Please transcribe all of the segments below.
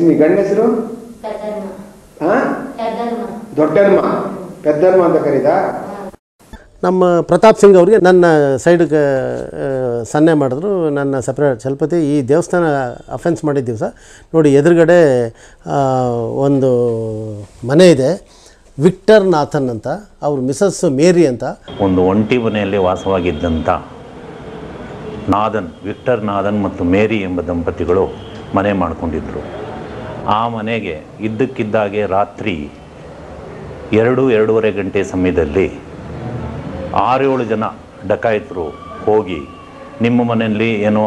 ಲಕ್ಷ್ಮಿ ಗಂಡ ಹೆಸರು పెద్దమ్మ ಹಾ పెద్దమ్మ ದೊಡ್ಡಮ್ಮ ಪೆದ್ದಮ್ಮ ಅಂತ ಕರೀದಾ ನಮ್ಮ ಪ್ರತಾಪ್ ಸಿಂಗ್ ಅವರಿಗೆ ನನ್ನ ಸೈಡ್ಗೆ ಸನ್ನೆ ಮಾಡಿದ್ರು ನನ್ನ ಸಪ್ರೇಟ್ ಚಲಪತಿ ಈ ದೇವಸ್ಥಾನ ಅಫೆನ್ಸ್ ಮಾಡಿದ ದಿವಸ ನೋಡಿ ಎದುರುಗಡೆ ಆ, ಒಂದು ಮನೆ ಇದೆ ವಿಕ್ಟರ್ ನಾಥನ್ ಅಂತ ಅವ್ರ ಮಿಸಸ್ ಮೇರಿ ಅಂತ ಒಂದು ಒಂಟಿ ಮನೆಯಲ್ಲಿ ವಾಸವಾಗಿದ್ದಂಥ ನಾದನ್ ವಿಕ್ಟರ್ ನಾದನ್ ಮತ್ತು ಮೇರಿ ಎಂಬ ದಂಪತಿಗಳು ಮನೆ ಮಾಡಿಕೊಂಡಿದ್ದರು ಆ ಮನೆಗೆ ಇದ್ದಕ್ಕಿದ್ದಾಗೆ ರಾತ್ರಿ ಎರಡು ಎರಡೂವರೆ ಗಂಟೆ ಸಮಯದಲ್ಲಿ ಆರೇಳು ಜನ ಡಕಾಯಿತರು ಹೋಗಿ ನಿಮ್ಮ ಮನೆಯಲ್ಲಿ ಏನೋ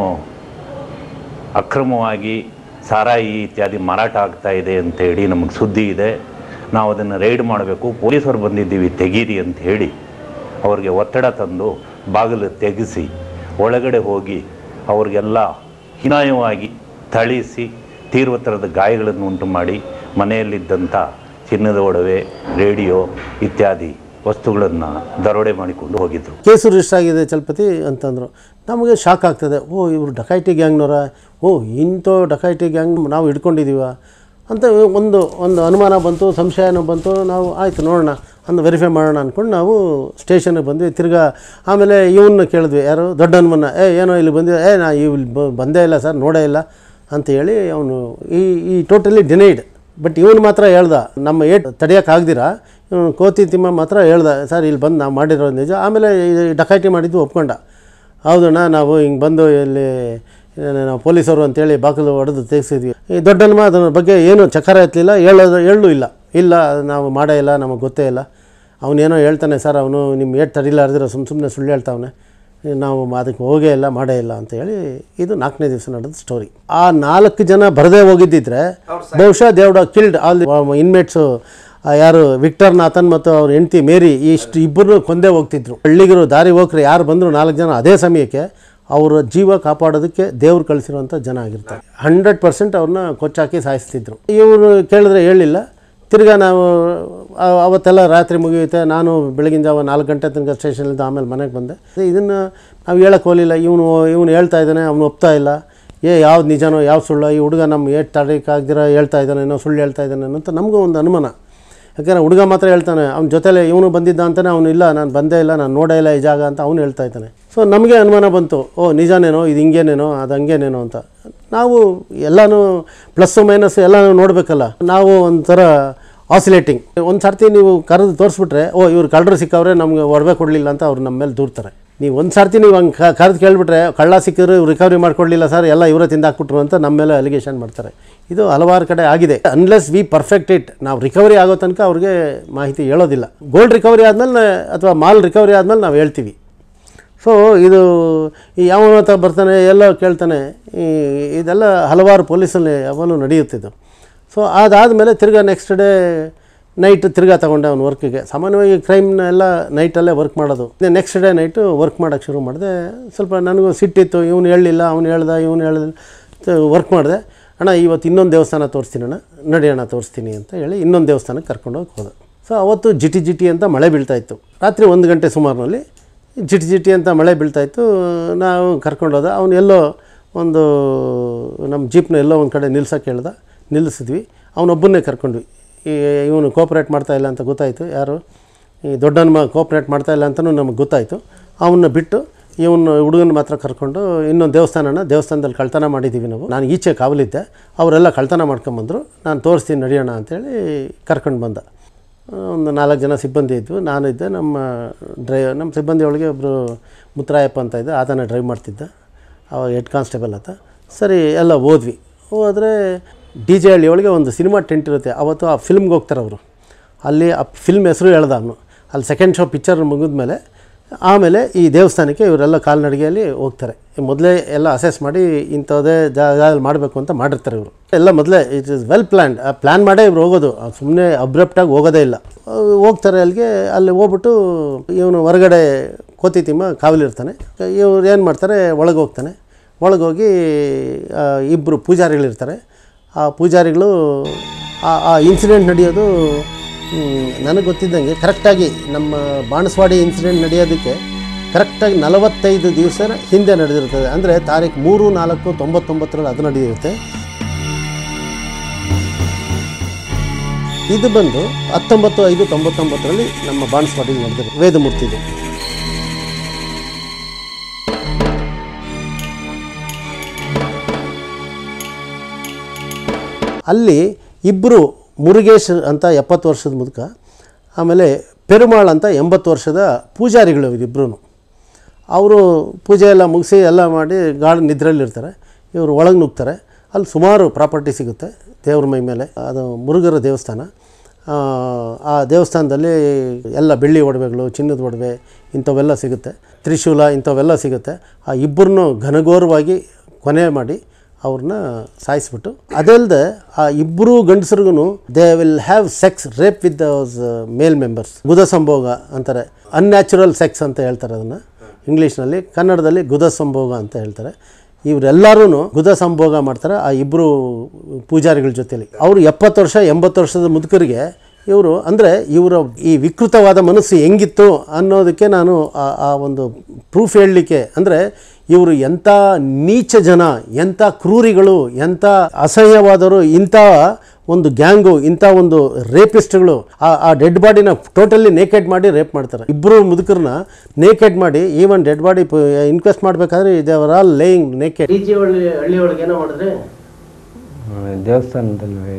ಅಕ್ರಮವಾಗಿ ಸಾರಾಯಿ ಇತ್ಯಾದಿ ಮಾರಾಟ ಆಗ್ತಾ ಇದೆ ಅಂತ ಹೇಳಿ ನಮಗೆ ಸುದ್ದಿ ಇದೆ ನಾವು ಅದನ್ನು ರೈಡ್ ಮಾಡಬೇಕು ಪೊಲೀಸರು ಬಂದಿದ್ದೀವಿ ತೆಗೀರಿ ಅಂತ ಹೇಳಿ ಅವ್ರಿಗೆ ಒತ್ತಡ ತಂದು ಬಾಗಿಲು ತೆಗೆಸಿ ಒಳಗಡೆ ಹೋಗಿ ಅವ್ರಿಗೆಲ್ಲ ಹೀನಾಯವಾಗಿ ಥಳಿಸಿ ತೀವ್ರತರದ ಗಾಯಗಳನ್ನು ಉಂಟು ಮಾಡಿ ಮನೆಯಲ್ಲಿದ್ದಂಥ ಚಿನ್ನದ ಒಡವೆ ರೇಡಿಯೋ ಇತ್ಯಾದಿ ವಸ್ತುಗಳನ್ನು ದರೋಡೆ ಮಾಡಿಕೊಂಡು ಹೋಗಿದ್ದರು ಕೇಸು ರಿಜಿಸ್ಟರ್ ಆಗಿದೆ ಚಲಪತಿ ಅಂತಂದರು ನಮಗೆ ಶಾಕ್ ಆಗ್ತದೆ ಓ ಇವರು ಡಕಾಯಿಟಿ ಗ್ಯಾಂಗ್ನವರ ಓ ಇಂಥ ಡಕಾಯಿಟಿ ಗ್ಯಾಂಗ್ ನಾವು ಹಿಡ್ಕೊಂಡಿದ್ದೀವ ಅಂತ ಒಂದು ಒಂದು ಅನುಮಾನ ಬಂತು ಸಂಶಯನೂ ಬಂತು ನಾವು ಆಯಿತು ನೋಡೋಣ ಅಂದು ವೆರಿಫೈ ಮಾಡೋಣ ಅಂದ್ಕೊಂಡು ನಾವು ಸ್ಟೇಷನ್ಗೆ ಬಂದ್ವಿ ತಿರ್ಗಾ ಆಮೇಲೆ ಇವನ್ನ ಕೇಳಿದ್ವಿ ಯಾರು ದೊಡ್ಡ ಹನುಮನ್ನ ಏ ಏನೋ ಇಲ್ಲಿ ಬಂದಿದೆ ಏ ನಾ ಇಲ್ಲಿ ಬ- ಬಂದೇ ಇಲ್ಲ ಸರ್ ನೋಡೇ ಇಲ್ಲ ಅಂತ ಹೇಳಿ ಅವನು ಈ ಈ ಟೋಟಲಿ ಡಿನೈಡ್ ಬಟ್ ಇವನು ಮಾತ್ರ ಹೇಳ್ದ ನಮ್ಮ ಏಟ್ ತಡೆಯೋಕ್ಕಾಗ್ದಿರ ಇವನು ಕೋತಿ ತಿಮ್ಮ ಮಾತ್ರ ಹೇಳ್ದ ಸರ್ ಇಲ್ಲಿ ಬಂದು ನಾವು ಮಾಡಿರೋದು ನಿಜ ಆಮೇಲೆ ಈ ಡಕಾಯಿಟಿ ಮಾಡಿದ್ದು ಒಪ್ಕೊಂಡ ಹೌದಣ್ಣ ನಾವು ಹಿಂಗೆ ಬಂದು ಇಲ್ಲಿ ಏನ್ ನಾವು ಪೊಲೀಸರು ಅಂತೇಳಿ ಬಾಗಿಲು ಹೊಡೆದು ತೆಗೆಸಿದ್ವಿ ಈ ದೊಡ್ಡಮ್ಮ ಅದ್ರ ಬಗ್ಗೆ ಏನು ಚಕಾರ ಎತ್ತಲಿಲ್ಲ ಹೇಳೋದು ಹೇಳೂ ಇಲ್ಲ ಇಲ್ಲ ನಾವು ಮಾಡೇ ಇಲ್ಲ ನಮಗೆ ಗೊತ್ತೇ ಇಲ್ಲ ಅವನೇನೋ ಹೇಳ್ತಾನೆ ಸರ್ ಅವನು ನಿಮ್ಮ ಏಟ್ ತಡಿಲಾರ್ದಿರೋ ಸುಮ್ಮ ಸುಮ್ಮನೆ ಸುಳ್ಳು ಹೇಳ್ತಾವನೆ ನಾವು ಅದಕ್ಕೆ ಹೋಗೇ ಇಲ್ಲ ಮಾಡೇ ಇಲ್ಲ ಅಂತ ಹೇಳಿ ಇದು ನಾಲ್ಕನೇ ದಿವಸ ನಡೆದ ಸ್ಟೋರಿ ಆ ನಾಲ್ಕು ಜನ ಬರದೇ ಹೋಗಿದ್ದಿದ್ರೆ ಬಹುಶಃ ದೇವ್ಡ ಕಿಲ್ಡ್ ಆಲ್ ಇನ್ಮೇಟ್ಸು ಯಾರು ವಿಕ್ಟರ್ ನಾಥನ್ ಮತ್ತು ಅವ್ರ ಹೆಂಡತಿ ಮೇರಿ ಇಷ್ಟು ಇಬ್ಬರು ಕೊಂದೇ ಹೋಗ್ತಿದ್ರು ಹಳ್ಳಿಗರು ದಾರಿ ಹೋಗ್ರೆ ಯಾರು ಬಂದರು ನಾಲ್ಕು ಜನ ಅದೇ ಸಮಯಕ್ಕೆ ಅವರ ಜೀವ ಕಾಪಾಡೋದಕ್ಕೆ ದೇವ್ರು ಕಳಿಸಿರುವಂಥ ಜನ ಆಗಿರ್ತಾರೆ ಹಂಡ್ರೆಡ್ ಪರ್ಸೆಂಟ್ ಅವ್ರನ್ನ ಕೊಚ್ಚಾಕಿ ಸಾಯಿಸ್ತಿದ್ರು ಇವರು ಕೇಳಿದ್ರೆ ಹೇಳಿಲ್ಲ ತಿರ್ಗಾ ನಾವು ಆ- ಅವತ್ತೆಲ್ಲ ರಾತ್ರಿ ಮುಗಿಯುತ್ತೆ ನಾನು ಬೆಳಗಿನ ಜಾವ ನಾಲ್ಕು ಗಂಟೆ ತನಕ ಸ್ಟೇಷನಿಂದ ಆಮೇಲೆ ಮನೆಗೆ ಬಂದೆ ಇದನ್ನು ನಾವು ಹೇಳಕ್ಕೆ ಹೋಗಲಿಲ್ಲ ಇವನು ಇವನು ಹೇಳ್ತಾ ಇದ್ದಾನೆ ಅವನು ಒಪ್ತಾ ಇಲ್ಲ ಏ ಯಾವ್ದು ನಿಜನೋ ಯಾವ ಸುಳ್ಳು ಈ ಹುಡುಗ ನಮ್ಮ ಏಟ್ ತಡೀಕಾಗ್ದಿರ ಹೇಳ್ತಾ ಇದ್ದಾನೇನೋ ಸುಳ್ಳು ಹೇಳ್ತಾ ಇದ್ದಾನೇನೋ ಅಂತ ನಮಗೂ ಒಂದು ಅನುಮಾನ ಯಾಕಂದರೆ ಹುಡುಗ ಮಾತ್ರ ಹೇಳ್ತಾನೆ ಅವ್ನ ಜೊತೆಲೆ ಇವನು ಬಂದಿದ್ದ ಅಂತಾನೆ ಅವನು ಇಲ್ಲ ನಾನು ಬಂದೇ ಇಲ್ಲ ನಾನು ನೋಡೇ ಇಲ್ಲ ಈ ಜಾಗ ಅಂತ ಅವನು ಹೇಳ್ತಾ ಇದ್ದಾನೆ ಸೊ ನಮಗೆ ಅನುಮಾನ ಬಂತು ಓ ನಿಜನೇನೋ ಇದು ಹಿಂಗೇನೇನೋ ಅದು ಹಂಗೇನೇನೋ ಅಂತ ನಾವು ಎಲ್ಲನೂ ಪ್ಲಸ್ಸು ಮೈನಸ್ ಎಲ್ಲನೂ ನೋಡಬೇಕಲ್ಲ ನಾವು ಒಂಥರ ಆಸಿಲೇಟಿಂಗ್ ಒಂದು ಸರ್ತಿ ನೀವು ಕರೆದು ತೋರಿಸ್ಬಿಟ್ರೆ ಓ ಇವ್ರು ಕಳ್ಳರು ಸಿಕ್ಕವ್ರೆ ನಮಗೆ ಒಡವೆ ಕೊಡಲಿಲ್ಲ ಅಂತ ಅವ್ರು ನಮ್ಮ ಮೇಲೆ ದೂರ್ತಾರೆ ನೀವು ಒಂದು ಸರ್ತಿ ನೀವು ಹಂಗೆ ಕರೆದು ಕೇಳಿಬಿಟ್ರೆ ಕಳ್ಳ ಸಿಕ್ಕಿದ್ರು ರಿಕವರಿ ಮಾಡ್ಕೊಡ್ಲಿಲ್ಲ ಸರ್ ಎಲ್ಲ ಇವರೇ ತಿಂದಾಕ್ಬಿಟ್ರು ಅಂತ ನಮ್ಮ ಮೇಲೆ ಅಲಿಗೇಷನ್ ಮಾಡ್ತಾರೆ ಇದು ಹಲವಾರು ಕಡೆ ಆಗಿದೆ ಅನ್ಲೆಸ್ ವಿ ಪರ್ಫೆಕ್ಟ್ ಇಟ್ ನಾವು ರಿಕವರಿ ಆಗೋ ತನಕ ಅವ್ರಿಗೆ ಮಾಹಿತಿ ಹೇಳೋದಿಲ್ಲ ಗೋಲ್ಡ್ ರಿಕವರಿ ಆದಮೇಲೆ ಅಥವಾ ಮಾಲ್ ರಿಕವರಿ ಆದಮೇಲೆ ನಾವು ಹೇಳ್ತೀವಿ ಸೊ ಇದು ಈ ಯಾವನ ಹತ್ರ ಬರ್ತಾನೆ ಎಲ್ಲ ಕೇಳ್ತಾನೆ ಈ ಇದೆಲ್ಲ ಹಲವಾರು ಪೊಲೀಸಲ್ಲಿ ಯಾವಾಗಲೂ ನಡೆಯುತ್ತಿದ್ದು ಸೊ ಅದಾದಮೇಲೆ ತಿರ್ಗಾ ನೆಕ್ಸ್ಟ್ ಡೇ ನೈಟ್ ತಿರ್ಗಾ ತಗೊಂಡೆ ಅವ್ನು ವರ್ಕಿಗೆ ಸಾಮಾನ್ಯವಾಗಿ ಕ್ರೈಮ್ನ ಎಲ್ಲ ನೈಟಲ್ಲೇ ವರ್ಕ್ ಮಾಡೋದು ನೆಕ್ಸ್ಟ್ ಡೇ ನೈಟು ವರ್ಕ್ ಮಾಡೋಕ್ಕೆ ಶುರು ಮಾಡಿದೆ ಸ್ವಲ್ಪ ನನಗೂ ಸಿಟ್ಟಿತ್ತು ಇವನು ಹೇಳಲಿಲ್ಲ ಅವ್ನು ಹೇಳ್ದ ಇವನು ಹೇಳ್ದ ವರ್ಕ್ ಮಾಡಿದೆ ಅಣ್ಣ ಇವತ್ತು ಇನ್ನೊಂದು ದೇವಸ್ಥಾನ ತೋರಿಸ್ತೀನಿ ಅಣ್ಣ ನಡಿ ಅಣ್ಣ ತೋರಿಸ್ತೀನಿ ಅಂತ ಹೇಳಿ ಇನ್ನೊಂದು ದೇವಸ್ಥಾನಕ್ಕೆ ಕರ್ಕೊಂಡೋಗಿ ಹೋದೆ ಸೊ ಅವತ್ತು ಜಿಟಿ ಜಿಟಿ ಅಂತ ಮಳೆ ಬೀಳ್ತಾ ಇತ್ತು ರಾತ್ರಿ ಒಂದು ಗಂಟೆ ಸುಮಾರಿನಲ್ಲಿ ಜಿಟಿ ಜಿಟಿ ಅಂತ ಮಳೆ ಬೀಳ್ತಾಯಿತ್ತು ನಾವು ಕರ್ಕೊಂಡೋದ ಅವನು ಎಲ್ಲೋ ಒಂದು ನಮ್ಮ ಜೀಪ್ನ ಎಲ್ಲೋ ಒಂದು ಕಡೆ ನಿಲ್ಸೋಕೆ ಹೇಳ್ದ ನಿಲ್ಲಿಸಿದ್ವಿ ಅವನೊಬ್ಬನ್ನೇ ಕರ್ಕೊಂಡ್ವಿ ಈ ಇವನು ಕೋಪ್ರೇಟ್ ಮಾಡ್ತಾ ಇಲ್ಲ ಅಂತ ಗೊತ್ತಾಯಿತು ಯಾರು ಈ ದೊಡ್ಡನ ಕೋಪ್ರೇಟ್ ಮಾಡ್ತಾ ಇಲ್ಲ ಅಂತಲೂ ನಮಗೆ ಗೊತ್ತಾಯಿತು ಅವನ್ನ ಬಿಟ್ಟು ಇವನು ಹುಡುಗನ ಮಾತ್ರ ಕರ್ಕೊಂಡು ಇನ್ನೊಂದು ದೇವಸ್ಥಾನನ ದೇವಸ್ಥಾನದಲ್ಲಿ ಕಳ್ತನ ಮಾಡಿದ್ದೀವಿ ನಾವು ನಾನು ಈಚೆ ಕಾವಲಿದ್ದೆ ಅವರೆಲ್ಲ ಕಳ್ತನ ಮಾಡ್ಕೊಂಬಂದರು ನಾನು ತೋರಿಸ್ತೀನಿ ನಡಿಯೋಣ ಅಂತೇಳಿ ಕರ್ಕೊಂಡು ಬಂದ ಒಂದು ನಾಲ್ಕು ಜನ ಸಿಬ್ಬಂದಿ ಇದ್ವು ನಾನು ಇದ್ದೆ ನಮ್ಮ ಡ್ರೈವ್ ನಮ್ಮ ಸಿಬ್ಬಂದಿ ಒಳಗೆ ಒಬ್ಬರು ಮುತ್ತರಾಯಪ್ಪ ಅಂತ ಇದ್ದ ಆತನ ಡ್ರೈವ್ ಮಾಡ್ತಿದ್ದ ಅವಾಗ ಹೆಡ್ ಕಾನ್ಸ್ಟೇಬಲ್ ಆತ ಸರಿ ಎಲ್ಲ ಹೋದ್ವಿ ಹೋದರೆ ಡಿ ಜೆ ಹಳ್ಳಿ ಒಳಗೆ ಒಂದು ಸಿನಿಮಾ ಟೆಂಟ್ ಇರುತ್ತೆ ಅವತ್ತು ಆ ಫಿಲ್ಮ್ಗೆ ಹೋಗ್ತಾರೆ ಅವರು ಅಲ್ಲಿ ಆ ಫಿಲ್ಮ್ ಹೆಸರು ಹೇಳ್ದ ಅವನು ಅಲ್ಲಿ ಸೆಕೆಂಡ್ ಶೋ ಪಿಕ್ಚರ್ ಮುಗಿದ್ಮೇಲೆ ಆಮೇಲೆ ಈ ದೇವಸ್ಥಾನಕ್ಕೆ ಇವರೆಲ್ಲ ಕಾಲ್ನಡಿಗೆಯಲ್ಲಿ ಹೋಗ್ತಾರೆ ಮೊದಲೇ ಎಲ್ಲ ಅಸೆಸ್ ಮಾಡಿ ಇಂಥದ್ದೇ ಜಾಗದಲ್ಲಿ ಮಾಡಬೇಕು ಅಂತ ಮಾಡಿರ್ತಾರೆ ಇವರು ಎಲ್ಲ ಮೊದಲೇ ಇಟ್ ಇಸ್ ವೆಲ್ ಪ್ಲ್ಯಾನ್ಡ್ ಆ ಪ್ಲ್ಯಾನ್ ಮಾಡೇ ಇವ್ರು ಹೋಗೋದು ಸುಮ್ಮನೆ ಅಬ್ರಪ್ಟಾಗಿ ಹೋಗೋದೇ ಇಲ್ಲ ಅಹ್ ಹೋಗ್ತಾರೆ ಅಲ್ಲಿಗೆ ಅಲ್ಲಿ ಹೋಗ್ಬಿಟ್ಟು ಇವನು ಹೊರಗಡೆ ಕೋತಿ ತಿಮ್ಮ ಕಾವಲಿರ್ತಾನೆ ಇವ್ರು ಏನು ಮಾಡ್ತಾರೆ ಒಳಗೆ ಹೋಗ್ತಾನೆ ಒಳಗೋಗಿ ಇಬ್ಬರು ಪೂಜಾರಿಗಳಿರ್ತಾರೆ ಆ ಪೂಜಾರಿಗಳು ಆ ಆ ಇನ್ಸಿಡೆಂಟ್ ನಡೆಯೋದು ಹ್ಮ್, ನನಗೆ ಗೊತ್ತಿದ್ದಂಗೆ ಕರೆಕ್ಟಾಗಿ ನಮ್ಮ ಬಾಣಸ್ವಾಡಿ ಇನ್ಸಿಡೆಂಟ್ ನಡೆಯೋದಕ್ಕೆ ಕರೆಕ್ಟಾಗಿ ನಲವತ್ತೈದು ದಿವಸ ಹಿಂದೆ ನಡೆದಿರ್ತದೆ ಅಂದರೆ ತಾರೀಕು ಮೂರು ನಾಲ್ಕು ತೊಂಬತ್ತೊಂಬತ್ತರಲ್ಲಿ ಅದು ನಡೆದಿರುತ್ತೆ ಇದು ಬಂದು ಹತ್ತೊಂಬತ್ತು ಐದು ತೊಂಬತ್ತೊಂಬತ್ತರಲ್ಲಿ ನಮ್ಮ ಬಾಂಡ್ ಸ್ಪಾಟಿಂಗ್ ನಡೆದಿದೆ ವೇದಮೂರ್ತಿದು ಅಲ್ಲಿ ಇಬ್ಬರು ಮುರುಗೇಶ್ ಅಂತ ಎಪ್ಪತ್ತು ವರ್ಷದ ಮುದುಕ ಆಮೇಲೆ ಪೆರುಮಾಳ್ ಅಂತ ಎಂಬತ್ತು ವರ್ಷದ ಪೂಜಾರಿಗಳು ಇಬ್ಬರು ಅವರು ಪೂಜೆ ಎಲ್ಲ ಮುಗಿಸಿ ಎಲ್ಲ ಮಾಡಿ ಗಾಢ ನಿದ್ರೆಯಲ್ಲಿರ್ತಾರೆ ಇವರು ಒಳಗೆ ನುಗ್ತಾರೆ ಅಲ್ಲಿ ಸುಮಾರು ಪ್ರಾಪರ್ಟಿ ಸಿಗುತ್ತೆ ದೇವ್ರ ಮೈ ಮೇಲೆ ಅದು ಮುರುಗರ ದೇವಸ್ಥಾನ ಆ, ಆ ದೇವಸ್ಥಾನದಲ್ಲಿ ಎಲ್ಲ ಬೆಳ್ಳಿ ಒಡವೆಗಳು ಚಿನ್ನದ ಒಡವೆ ಇಂಥವೆಲ್ಲ ಸಿಗುತ್ತೆ ತ್ರಿಶೂಲ ಇಂಥವೆಲ್ಲ ಸಿಗುತ್ತೆ ಆ ಇಬ್ಬರನ್ನೂ ಘನಘೋರವಾಗಿ ಕೊನೆ ಮಾಡಿ ಅವ್ರನ್ನ ಸಾಯಿಸ್ಬಿಟ್ಟು ಅದಲ್ಲದೆ ಆ ಇಬ್ಬರು ಗಂಡಸರಿಗೂ they will have sex rape with those male members ಗುದ ಸಂಭೋಗ ಅಂತಾರೆ ಅನ್ಯಾಚುರಲ್ ಸೆಕ್ಸ್ ಅಂತ ಹೇಳ್ತಾರೆ ಅದನ್ನು ಇಂಗ್ಲೀಷ್ನಲ್ಲಿ ಕನ್ನಡದಲ್ಲಿ ಗುದ ಸಂಭೋಗ ಅಂತ ಹೇಳ್ತಾರೆ ಇವರೆಲ್ಲರೂ ಗುದ ಸಂಭೋಗ ಮಾಡ್ತಾರೆ ಆ ಇಬ್ಬರು ಪೂಜಾರಿಗಳ ಜೊತೆಲಿ ಅವರು ಎಪ್ಪತ್ತು ವರ್ಷ ಎಂಬತ್ತು ವರ್ಷದ ಮುದುಕರಿಗೆ ಇವರು ಅಂದರೆ ಇವರ ಈ ವಿಕೃತವಾದ ಮನಸ್ಸು ಹೆಂಗಿತ್ತು ಅನ್ನೋದಕ್ಕೆ ನಾನು ಆ ಆ ಒಂದು ಪ್ರೂಫ್ ಹೇಳಲಿಕ್ಕೆ ಅಂದರೆ ಇವರು ಎಂಥ ನೀಚ ಜನ ಎಂಥ ಕ್ರೂರಿಗಳು ಎಂಥ ಅಸಹ್ಯವಾದವರು ಇಂಥ ಒಂದು ಗ್ಯಾಂಗು ಇಂಥ ಒಂದು ರೇಪಿಸ್ಟ್ಗಳು ಆ ಆ ಡೆಡ್ ಬಾಡಿನ ಟೋಟಲಿ ನೇಕೆಡ್ ಮಾಡಿ ರೇಪ್ ಮಾಡ್ತಾರೆ ಇಬ್ಬರು ಮುದುಕರನ್ನ ನೇಕೆಡ್ ಮಾಡಿ ಈವನ್ ಡೆಡ್ ಬಾಡಿ ಇನ್ಕ್ವೆಸ್ಟ್ ಮಾಡಬೇಕಾದ್ರೆ they were all laying naked D G Halli ಹಳ್ಳಿ ಒಳಗೆ ಏನೋ ಮಾಡಿದ್ರೆ ದೇವಸ್ಥಾನದಲ್ಲಿ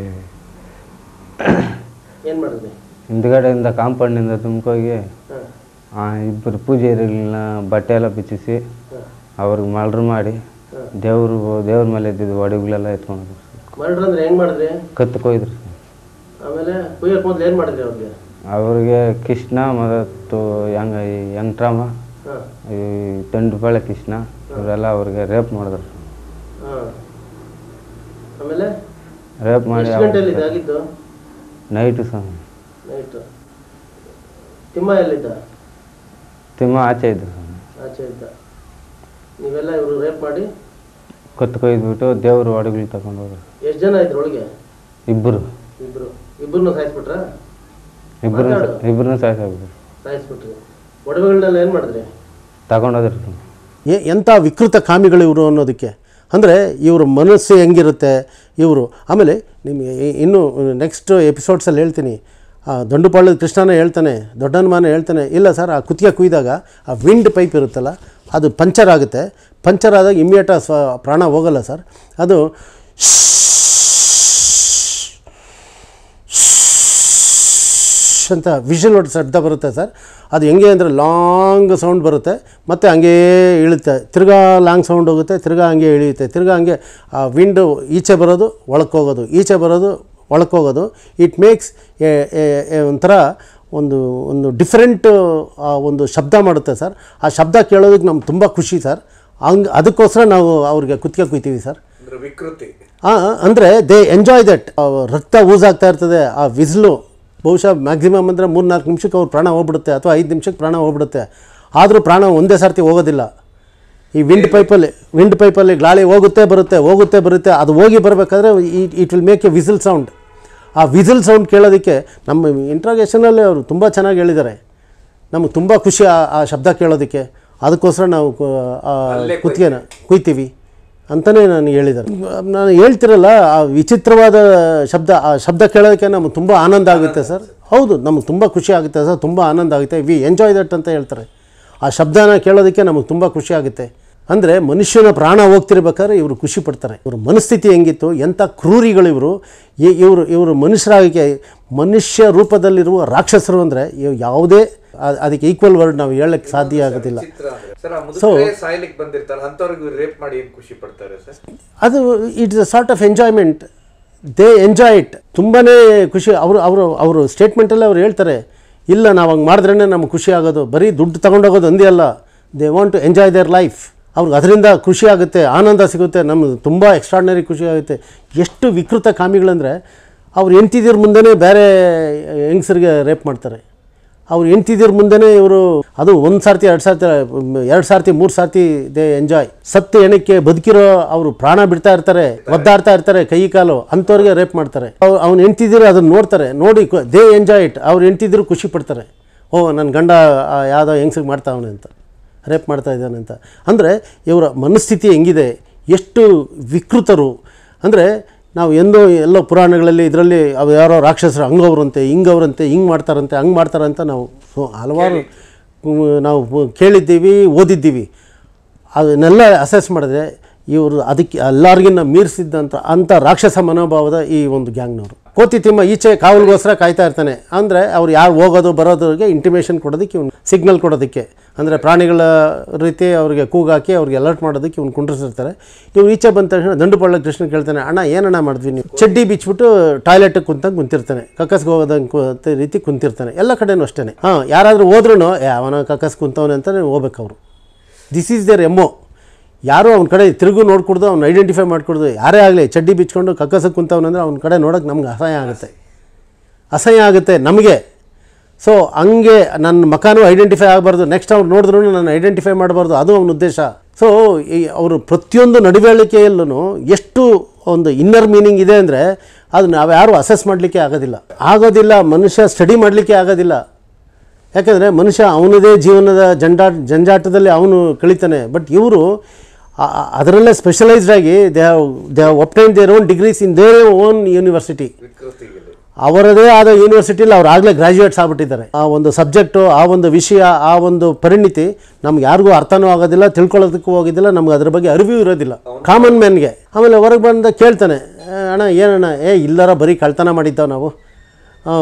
ಏನು ಮಾಡಿದ್ರಿ ಹಿಂದ್ಗಡೆಯಿಂದ ಕಾಂಪೌಂಡಿಂದ ತುಂಬ್ಕೋಗಿ ಆ ಇಬ್ಬರು ಪೂಜಾರಿಗಳನ್ನ ಬಟ್ಟೆ ಎಲ್ಲ ಬಿಚ್ಚಿಸಿ ಅವ್ರಿಗೆ ಮಲ್ರು ಮಾಡಿ ದೇವ್ರು ದೇವ್ರ ಮೇಲೆ ಇದ್ದಿದ್ದು ಒಡಗುಗಳೆಲ್ಲ ಎತ್ಕೊಂಡು ಮರ್ಡ್ರ್ ಅಂದ್ರೆ ಹೆಂಗೆ ಮಾಡಿದ್ರಿ ಕತ್ತು ಕೊಯ್ದ್ರು ಆಮೇಲೆ ಕುಯ್ಯಕ್ಕೆ ಮೊದಲು ಏನು ಮಾಡಿದ್ರಿ ಅವ್ರಿಗೆ ಅವ್ರಿಗೆ ಕೃಷ್ಣ ಮತ್ತು ಯಂಗ ಈ ಯಂಗ್ರಾಮ ಹಾಂ ಈ ತಂಡುಪಾಳೆ ಕೃಷ್ಣ ಇವರೆಲ್ಲ ಅವ್ರಿಗೆ ರೇಪ್ ಮಾಡಿದ್ರು ಹಾಂ ಆಮೇಲೆ ರೇಪ್ ಮಾಡಿ ಎಷ್ಟು ಗಂಟೆಯಲ್ಲಿ ಇದಾಗಿದ್ದು ನೈಟು ಸಹ ನೈಟು ತಿಮ್ಮ ಎಲ್ಲಿದ್ದ ತಿಮ್ಮ ಆಚೆ ಇದ್ರು ಸಹ ಆಚೆ ಇದ್ದ ನೀವೆಲ್ಲ ಇವರು ರೇಪ್ ಮಾಡಿ ಕತ್ತು ಕೊಯ್ದ್ಬಿಟ್ಟು ದೇವ್ರ ಒಡಗುಗಳು ತಗೊಂಡು ಹೋದ್ರು ಎಷ್ಟು ಜನ ಇದ್ರು ಒಳಗೆ ಇಬ್ಬರು ಇಬ್ರು ಇಬ್ಬರನ್ನು ಸಾಯಿಸ್ಬಿಟ್ರಾ ಇಬ್ಬರನ್ನ ಮಾತಾಡು. ಇಬ್ಬರನ್ನ ಸಾಯಿಸಾಕ್ಬಿಟ್ರು ಸಾಯಿಸ್ಬಿಟ್ರಿ ಒಡವೆಗಳನ್ನೆಲ್ಲ ಏನು ಮಾಡಿದ್ರಿ ತಗೊಂಡೋದ್ರಿ ಎ ಎಂಥ ವಿಕೃತ ಕಾಮಿಗಳು ಇವರು ಅನ್ನೋದಕ್ಕೆ ಅಂದರೆ ಇವ್ರ ಮನಸ್ಸು ಹೆಂಗಿರುತ್ತೆ ಇವರು ಆಮೇಲೆ ನಿಮಗೆ ಇ- ಇನ್ನು ನೆಕ್ಸ್ಟ್ ಎಪಿಸೋಡ್ಸಲ್ಲಿ ಹೇಳ್ತೀನಿ ಆ ದಂಡುಪಾಳ್ಯದ ಕೃಷ್ಣನೇ ಹೇಳ್ತಾನೆ ದೊಡ್ಡನಮಾನ ಹೇಳ್ತಾನೆ ಇಲ್ಲ ಸರ್ ಆ ಕುತ್ತಿಗೆ ಕುಯ್ದಾಗ ಆ ವಿಂಡ್ ಪೈಪ್ ಇರುತ್ತಲ್ಲ ಅದು ಪಂಚರ್ ಆಗುತ್ತೆ ಪಂಚರ್ ಆದಾಗ ಇಮ್ಮಿಡಿಯೇಟ ಸ್ವ ಪ್ರಾಣ ಹೋಗಲ್ಲ ಸರ್ ಅದು ಅಂತ ವಿಷಲ್ ಹೊಡ್ ಶಬ್ದ ಬರುತ್ತೆ ಸರ್ ಅದು ಹೆಂಗೆ ಅಂದರೆ ಲಾಂಗ್ ಸೌಂಡ್ ಬರುತ್ತೆ ಮತ್ತು ಹಂಗೇ ಇಳುತ್ತೆ ತಿರ್ಗಾ ಲಾಂಗ್ ಸೌಂಡ್ ಹೋಗುತ್ತೆ ತಿರ್ಗಾ ಹಂಗೆ ಇಳಿಯುತ್ತೆ ತಿರ್ಗಾ ಹಂಗೆ ಆ ವಿಂಡು ಈಚೆ ಬರೋದು ಒಳಕ್ಕೆ ಹೋಗೋದು ಈಚೆ ಬರೋದು ಒಳಕ್ಕೆ ಹೋಗೋದು ಇಟ್ ಮೇಕ್ಸ್ ಒಂಥರ ಒಂದು ಒಂದು ಡಿಫ್ರೆಂಟ್ ಒಂದು ಶಬ್ದ ಮಾಡುತ್ತೆ ಸರ್ ಆ ಶಬ್ದ ಕೇಳೋದಕ್ಕೆ ನಮ್ಗೆ ತುಂಬ ಖುಷಿ ಸರ್ ಹಂಗೆ ಅದಕ್ಕೋಸ್ಕರ ನಾವು ಅವ್ರಿಗೆ ಕುತ್ತಿಗೆ ಕುಯ್ತೀವಿ ಸರ್ ಅಂದ್ರೆ ವಿಕೃತಿ ಅಂದರೆ ದೇ ಎಂಜಾಯ್ ದಟ್ ರಕ್ತ ಊಸಾಗ್ತಾ ಇರ್ತದೆ ಆ ವಿಸ್ಲು ಬಹುಶಃ ಮ್ಯಾಕ್ಸಿಮಮ್ ಅಂದರೆ ಮೂರು ನಾಲ್ಕು ನಿಮಿಷಕ್ಕೆ ಅವ್ರ ಪ್ರಾಣ ಹೋಗ್ಬಿಡುತ್ತೆ ಅಥವಾ ಐದು ನಿಮಿಷಕ್ಕೆ ಪ್ರಾಣ ಹೋಗ್ಬಿಡುತ್ತೆ ಆದರೂ ಪ್ರಾಣ ಒಂದೇ ಸರ್ತಿ ಹೋಗೋದಿಲ್ಲ ಈ ವಿಂಡ್ ಪೈಪಲ್ಲಿ ವಿಂಡ್ ಪೈಪಲ್ಲಿ ಗಾಳಿ ಹೋಗುತ್ತೆ ಬರುತ್ತೆ ಹೋಗುತ್ತೆ ಬರುತ್ತೆ ಅದು ಹೋಗಿ ಬರಬೇಕಾದ್ರೆ it will make a whistle sound ಆ ವಿಸಿಲ್ ಸೌಂಡ್ ಕೇಳೋದಕ್ಕೆ ನಮ್ಮ ಇಂಟ್ರಾಗೇಷನಲ್ಲಿ ಅವರು ತುಂಬ ಚೆನ್ನಾಗಿ ಹೇಳಿದ್ದಾರೆ ನಮಗೆ ತುಂಬ ಖುಷಿ ಆ- ಆ ಶಬ್ದ ಕೇಳೋದಕ್ಕೆ ಅದಕ್ಕೋಸ್ಕರ ನಾವು ಕು- ಆ ಕುತ್ತಿಗೆನ ಕುಯ್ತೀವಿ ಅಂತಲೇ ನಾನು ಹೇಳಿದ್ದಾರೆ ನಾನು ಹೇಳ್ತಿರಲ್ಲ ಆ ವಿಚಿತ್ರವಾದ ಶಬ್ದ ಆ ಶಬ್ದ ಕೇಳೋದಕ್ಕೆ ನಮಗೆ ತುಂಬ ಆನಂದ ಆಗುತ್ತೆ ಸರ್ ಹೌದು ನಮಗೆ ತುಂಬ ಖುಷಿ ಆಗುತ್ತೆ ಸರ್ ತುಂಬ ಆನಂದ ಆಗುತ್ತೆ ವಿ ಎಂಜಾಯ್ ದಟ್ ಅಂತ ಹೇಳ್ತಾರೆ ಆ ಶಬ್ದನ ಕೇಳೋದಕ್ಕೆ ನಮಗೆ ತುಂಬ ಖುಷಿ ಆಗುತ್ತೆ ಅಂದರೆ ಮನುಷ್ಯನ ಪ್ರಾಣ ಹೋಗ್ತಿರ್ಬೇಕಾದ್ರೆ ಇವರು ಖುಷಿ ಪಡ್ತಾರೆ ಇವ್ರ ಮನಸ್ಥಿತಿ ಹೆಂಗಿತ್ತು ಎಂಥ ಕ್ರೂರಿಗಳು ಇವರು ಇವರು ಇವರು ಮನುಷ್ಯರಾಗಿ ಮನುಷ್ಯ ರೂಪದಲ್ಲಿರುವ ರಾಕ್ಷಸರು ಅಂದರೆ ಯಾವುದೇ ಅ- ಅದಕ್ಕೆ ಈಕ್ವಲ್ ವರ್ಡ್ ನಾವು ಹೇಳಕ್ಕೆ ಸಾಧ್ಯ ಆಗೋದಿಲ್ಲ ಚಿತ್ರ ಅಂದ್ರೆ ಸರ್ ಆ ಮುದುಕರೇ ಸಾಯ್ಲಿಕ್ಕೆ ಬಂದಿರ್ತಾರೆ ಅಂತವ್ರಿಗೆ ರೇಪ್ ಮಾಡಿ ಏನ್ ಖುಷಿ ಪಡ್ತಾರೆ ಸರ್ ಅದು it's a sort of enjoyment they enjoy it ತುಂಬಾ ಖುಷಿ ಅವರು ಅವರು ಅವರು ಸ್ಟೇಟ್ಮೆಂಟಲ್ಲಿ ಅವ್ರು ಹೇಳ್ತಾರೆ ಇಲ್ಲ ನಾವು ಹಂಗೆ ಮಾಡಿದ್ರೇ ನಮ್ಗೆ ಖುಷಿ ಆಗೋದು ಬರೀ ದುಡ್ಡು ತೊಗೊಂಡೋಗೋದು ಒಂದೇ ಅಲ್ಲ they want to enjoy their life ಅವ್ರಿಗೆ ಅದರಿಂದ ಖುಷಿ ಆಗುತ್ತೆ ಆನಂದ ಸಿಗುತ್ತೆ ನಮ್ಗೆ ತುಂಬ ಎಕ್ಸ್ಟ್ರಾಡ್ನರಿ ಖುಷಿ ಆಗುತ್ತೆ ಎಷ್ಟು ವಿಕೃತ ಕಾಮಿಗಳಂದರೆ ಅವ್ರು ಹೆಂಡ್ತಿದಿರ ಮುಂದೆನೇ ಬೇರೆ ಹೆಂಗಸರಿಗೆ ರೇಪ್ ಮಾಡ್ತಾರೆ ಅವ್ರು ಹೆಂಡ್ತಿದ್ರ ಮುಂದೆನೇ ಇವರು ಅದು ಒಂದು ಸರ್ತಿ ಎರಡು ಸರ್ತಿ ಎರಡು ಸರ್ತಿ ಮೂರು ಸರ್ತಿ ದೇ ಎಂಜಾಯ್ ಸತ್ತು ಎಣಕ್ಕೆ ಬದುಕಿರೋ ಅವರು ಪ್ರಾಣ ಬಿಡ್ತಾ ಇರ್ತಾರೆ ಒದ್ದಾಡ್ತಾ ಇರ್ತಾರೆ ಕೈ ಕಾಲು ಅಂಥವ್ರಿಗೆ ರೇಪ್ ಮಾಡ್ತಾರೆ ಅವ್ರು ಅವ್ನು ಹೆಂಡ್ತಿದ್ರು ಅದನ್ನ ನೋಡ್ತಾರೆ ನೋಡಿ ದೇ ಎಂಜಾಯ್ ಇಟ್ ಅವ್ರು ಹೆಂಡ್ತಿದ್ರು ಖುಷಿ ಪಡ್ತಾರೆ ಓ ನನ್ನ ಗಂಡ ಆ, ಯಾವುದೋ ಹೆಂಗ್ಸಿಗೆ ಮಾಡ್ತಾವನೆ ಅಂತ ರೇಪ್ ಮಾಡ್ತಾ ಇದ್ದಾನೆ ಅಂತ ಅಂದರೆ ಇವರ ಮನಸ್ಥಿತಿ ಹೆಂಗಿದೆ ಎಷ್ಟು ವಿಕೃತರು ಅಂದರೆ ನಾವು ಎಂದೋ ಎಲ್ಲೋ ಪುರಾಣಗಳಲ್ಲಿ ಇದರಲ್ಲಿ ಅವು ಯಾರೋ ರಾಕ್ಷಸರು ಹಂಗವ್ರಂತೆ ಹಿಂಗವ್ರಂತೆ ಹಿಂಗೆ ಮಾಡ್ತಾರಂತೆ ಹಂಗೆ ಮಾಡ್ತಾರಂತ ನಾವು ಸೊ ಹಲವಾರು ಹ್ಮ್, ನಾವು ಕೇಳಿದ್ದೀವಿ ಓದಿದ್ದೀವಿ ಅದನ್ನೆಲ್ಲ ಅಸೆಸ್ ಮಾಡಿದ್ರೆ ಇವರು ಅದಕ್ಕೆ ಎಲ್ಲರಿಗಿನ್ನ ಮೀರಿಸಿದ್ದಂಥ ಅಂಥ ರಾಕ್ಷಸ ಮನೋಭಾವದ ಈ ಒಂದು ಗ್ಯಾಂಗ್ನವರು ಕೋತಿ ತಿಮ್ಮ ಈಚೆ ಕಾವಲಿಗೋಸ್ಕರ ಕಾಯ್ತಾ ಇರ್ತಾನೆ ಅಂದರೆ ಅವ್ರು ಯಾರು ಹೋಗೋದು ಬರೋದವ್ರಿಗೆ ಇಂಟಿಮೇಷನ್ ಕೊಡೋದಕ್ಕೆ ಇವ್ನು ಸಿಗ್ನಲ್ ಕೊಡೋದಕ್ಕೆ ಅಂದರೆ ಪ್ರಾಣಿಗಳ ರೀತಿ ಅವ್ರಿಗೆ ಕೂಗಾಕಿ ಅವ್ರಿಗೆ ಅಲರ್ಟ್ ಮಾಡೋದಕ್ಕೆ ಇವ್ನು ಕುಂಡ್ರಿಸಿರ್ತಾರೆ ಇವ್ನು ಈಚೆ ಬಂದ ತಕ್ಷಣ ದಂಡುಪಳ್ಳ ಕೃಷ್ಣ ಕೇಳ್ತಾನೆ ಅಣ್ಣ ಏನಣ್ಣ ಮಾಡಿದ್ವಿ ನೀವು ಚಡ್ಡಿ ಬಿಚ್ಬಿಟ್ಟು ಟಾಯ್ಲೆಟಿಗೆ ಕುಂತಂಗೆ ಕುಂತಿರ್ತಾನೆ ಕಕ್ಕಸ್ಗೆ ಹೋಗೋದಂಗೆ ಕು ರೀತಿ ಕುಂತಿರ್ತಾನೆ ಎಲ್ಲ ಕಡೆನೂ ಅಷ್ಟೇ ಹಾಂ ಯಾರಾದರೂ ಹೋದ್ರೂ ಏ ಅವನ ಕಕ್ಕಸ್ ಕುಂತವನೆ ಅಂತಲೇ ಹೋಗ್ಬೇಕು ಅವರು ದಿಸ್ ಈಸ್ ದೇರ್ ಎಮ್ಮೋ ಯಾರು ಅವ್ನ ಕಡೆ ತಿರುಗು ನೋಡ್ಕೊಡ್ದು ಅವ್ನು ಐಡೆಂಟಿಫೈ ಮಾಡ್ಕೊಡ್ದು ಯಾರೇ ಆಗಲಿ ಚಡ್ಡಿ ಬಿಚ್ಕೊಂಡು ಕಕ್ಕಸಕ್ಕೆ ಕುಂತವನಂದ್ರೆ ಅವ್ನ ಕಡೆ ನೋಡೋಕೆ ನಮ್ಗೆ ಅಸಹ್ಯ ಆಗುತ್ತೆ ಅಸಹ್ಯ ಆಗುತ್ತೆ ನಮಗೆ ಸೊ ಹಂಗೆ ನನ್ನ ಮಕಾನು ಐಡೆಂಟಿಫೈ ಆಗಬಾರ್ದು ನೆಕ್ಸ್ಟ್ ಅವ್ರು ನೋಡಿದ್ರು ನಾನು ಐಡೆಂಟಿಫೈ ಮಾಡಬಾರ್ದು ಅದು ಅವನ ಉದ್ದೇಶ ಸೊ ಈ ಅವರು ಪ್ರತಿಯೊಂದು ನಡವಳಿಕೆಯಲ್ಲೂ ಎಷ್ಟು ಒಂದು ಇನ್ನರ್ ಮೀನಿಂಗ್ ಇದೆ ಅಂದರೆ ಅದು ನಾವು ಯಾರು ಅಸೆಸ್ ಮಾಡಲಿಕ್ಕೆ ಆಗೋದಿಲ್ಲ ಆಗೋದಿಲ್ಲ ಮನುಷ್ಯ ಸ್ಟಡಿ ಮಾಡಲಿಕ್ಕೆ ಆಗೋದಿಲ್ಲ ಯಾಕಂದರೆ ಮನುಷ್ಯ ಅವನದೇ ಜೀವನದ ಜಂಡಾಟ ಜಂಜಾಟದಲ್ಲಿ ಅವನು ಕಳೀತಾನೆ ಬಟ್ ಇವರು ಅದರಲ್ಲೇ ಸ್ಪೆಷಲೈಸ್ಡ್ ಆಗಿ they have they have obtained their own degrees in their own university ವಿಕೃತಿಗಳು ಅವರದೇ ಆದ ಯೂನಿವರ್ಸಿಟಿಲಿ ಅವ್ರು ಆಗಲೇ ಗ್ರಾಜ್ಯುಯೇಟ್ಸ್ ಆಗ್ಬಿಟ್ಟಿದ್ದಾರೆ ಆ ಒಂದು ಸಬ್ಜೆಕ್ಟು ಆ ಒಂದು ವಿಷಯ ಆ ಒಂದು ಪರಿಣಿತಿ ನಮ್ಗೆ ಯಾರಿಗೂ ಅರ್ಥನೂ ಆಗೋದಿಲ್ಲ ತಿಳ್ಕೊಳ್ಳೋದಕ್ಕೂ ಹೋಗೋದಿಲ್ಲ ನಮ್ಗೆ ಅದ್ರ ಬಗ್ಗೆ ಅರಿವು ಇರೋದಿಲ್ಲ ಕಾಮನ್ ಮ್ಯಾನ್ಗೆ ಆಮೇಲೆ ಹೊರಗೆ ಬಂದ ಕೇಳ್ತಾನೆ "ಏ, ಅಣ್ಣ ಏನಣ್ಣ ಏ ಇಲ್ಲರ ಬರೀ ಕಳ್ತನ ಮಾಡಿದ್ದಾವೆ ನಾವು ಆ,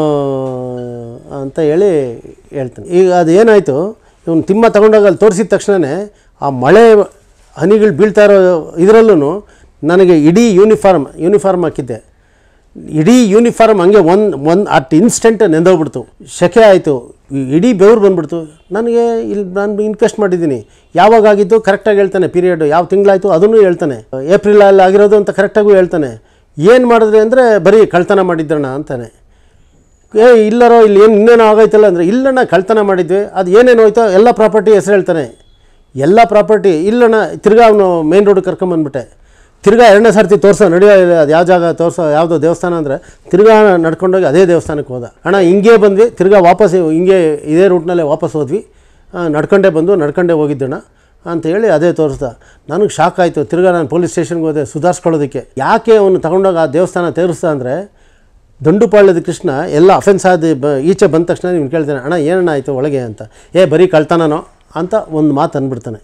ಅಂತ ಹೇಳಿ ಹೇಳ್ತಾನೆ ಈಗ ಅದು ಏನಾಯಿತು ಇವನು ತಿಮ್ಮ ತಗೊಂಡೋಗಿ ಅಲ್ಲಿ ತೋರಿಸಿದ ತಕ್ಷಣವೇ ಆ ಮಳೆ ಹನಿಗಳು ಬೀಳ್ತಾ ಇರೋ ಇದರಲ್ಲೂ ನನಗೆ ಇಡೀ ಯೂನಿಫಾರ್ಮ್ ಯೂನಿಫಾರ್ಮ್ ಹಾಕಿದ್ದೆ ಇಡೀ ಯೂನಿಫಾರ್ಮ್ ಹಂಗೆ ಒಂದು ಒಂದು ಅಟ್ ಇನ್ಸ್ಟೆಂಟ್ ನೆಂದೋಗ್ಬಿಡ್ತು ಶೆಕೆ ಆಯಿತು ಇಡೀ ಬೆವರು ಬಂದ್ಬಿಡ್ತು ನನಗೆ ಇಲ್ಲಿ ನಾನು ಇನ್ವೆಸ್ಟ್ ಮಾಡಿದ್ದೀನಿ ಯಾವಾಗ ಆಗಿದ್ದು ಕರೆಕ್ಟಾಗಿ ಹೇಳ್ತಾನೆ ಪೀರಿಯಡ್ ಯಾವ ತಿಂಗಳಾಯಿತು ಅದನ್ನು ಹೇಳ್ತಾನೆ ಏಪ್ರಿಲಲ್ಲಿ ಆಗಿರೋದು ಅಂತ ಕರೆಕ್ಟಾಗೂ ಹೇಳ್ತಾನೆ ಏನು ಮಾಡಿದ್ರಿ ಅಂದರೆ ಬರೀ ಕಳ್ತನ ಮಾಡಿದ್ದಣ್ಣ ಅಂತಾನೆ ಏ ಇಲ್ಲರೋ ಇಲ್ಲಿ ಏನು ಇನ್ನೇನೋ ಆಗೈತಲ್ಲ ಅಂದರೆ ಇಲ್ಲಣ್ಣ ಕಳ್ತನ ಮಾಡಿದ್ವಿ ಅದು ಏನೇನು ಹೋಯ್ತೋ ಎಲ್ಲ ಪ್ರಾಪರ್ಟಿ ಹೆಸರು ಹೇಳ್ತಾನೆ ಎಲ್ಲ ಪ್ರಾಪರ್ಟಿ ಇಲ್ಲಣ್ಣ ತಿರ್ಗಾ ಅವನು ಮೇನ್ ರೋಡ್ ಕರ್ಕೊಂಬಂದ್ಬಿಟ್ಟೆ ತಿರ್ಗಾ ಎರಡನೇ ಸರ್ತಿ ತೋರ್ಸೋ ನಡೆಯೋ ಅದು ಯಾವ ಜಾಗ ತೋರಿಸೋ ಯಾವುದೋ ದೇವಸ್ಥಾನ ಅಂದರೆ ತಿರ್ಗಾ ನಡ್ಕೊಂಡೋಗಿ ಅದೇ ದೇವಸ್ಥಾನಕ್ಕೆ ಹೋದ ಅಣ್ಣ ಹಿಂಗೆ ಬಂದ್ವಿ ತಿರ್ಗಾ ವಾಪಸ್ ಹಿಂಗೆ ಇದೇ ರೂಟ್ನಲ್ಲೇ ವಾಪಸ್ ಹೋದ್ವಿ ಆ, ನಡ್ಕೊಂಡೇ ಬಂದು ನಡ್ಕೊಂಡೇ ಹೋಗಿದ್ದಣ್ಣ ಅಂತ ಹೇಳಿ ಅದೇ ತೋರಿಸ್ದ ನನಗೆ ಶಾಕ್ ಆಯಿತು ತಿರ್ಗಾ ನಾನು ಪೊಲೀಸ್ ಸ್ಟೇಷನ್ಗೆ ಹೋದೆ ಸುಧಾರಿಸ್ಕೊಳ್ಳೋದಕ್ಕೆ ಯಾಕೆ ಅವನು ತಗೊಂಡೋಗಿ ಆ ದೇವಸ್ಥಾನ ತೇರಿಸ್ದ ಅಂದರೆ ದಂಡುಪಾಳ್ಯದ ಕೃಷ್ಣ ಎಲ್ಲ ಅಫೆನ್ಸ್ ಆದ ಬ ಈಚೆ ಬಂದ ತಕ್ಷಣ ನೀವು ಕೇಳ್ತಾನೆ ಅಣ್ಣ ಏನಣ್ಣ ಆಯಿತು ಒಳಗೆ ಅಂತ ಏ ಬರೀ ಕಳ್ತನನೋ ಅಂತ ಒಂದು ಮಾತು ಅಂದ್ಬಿಡ್ತಾನೆ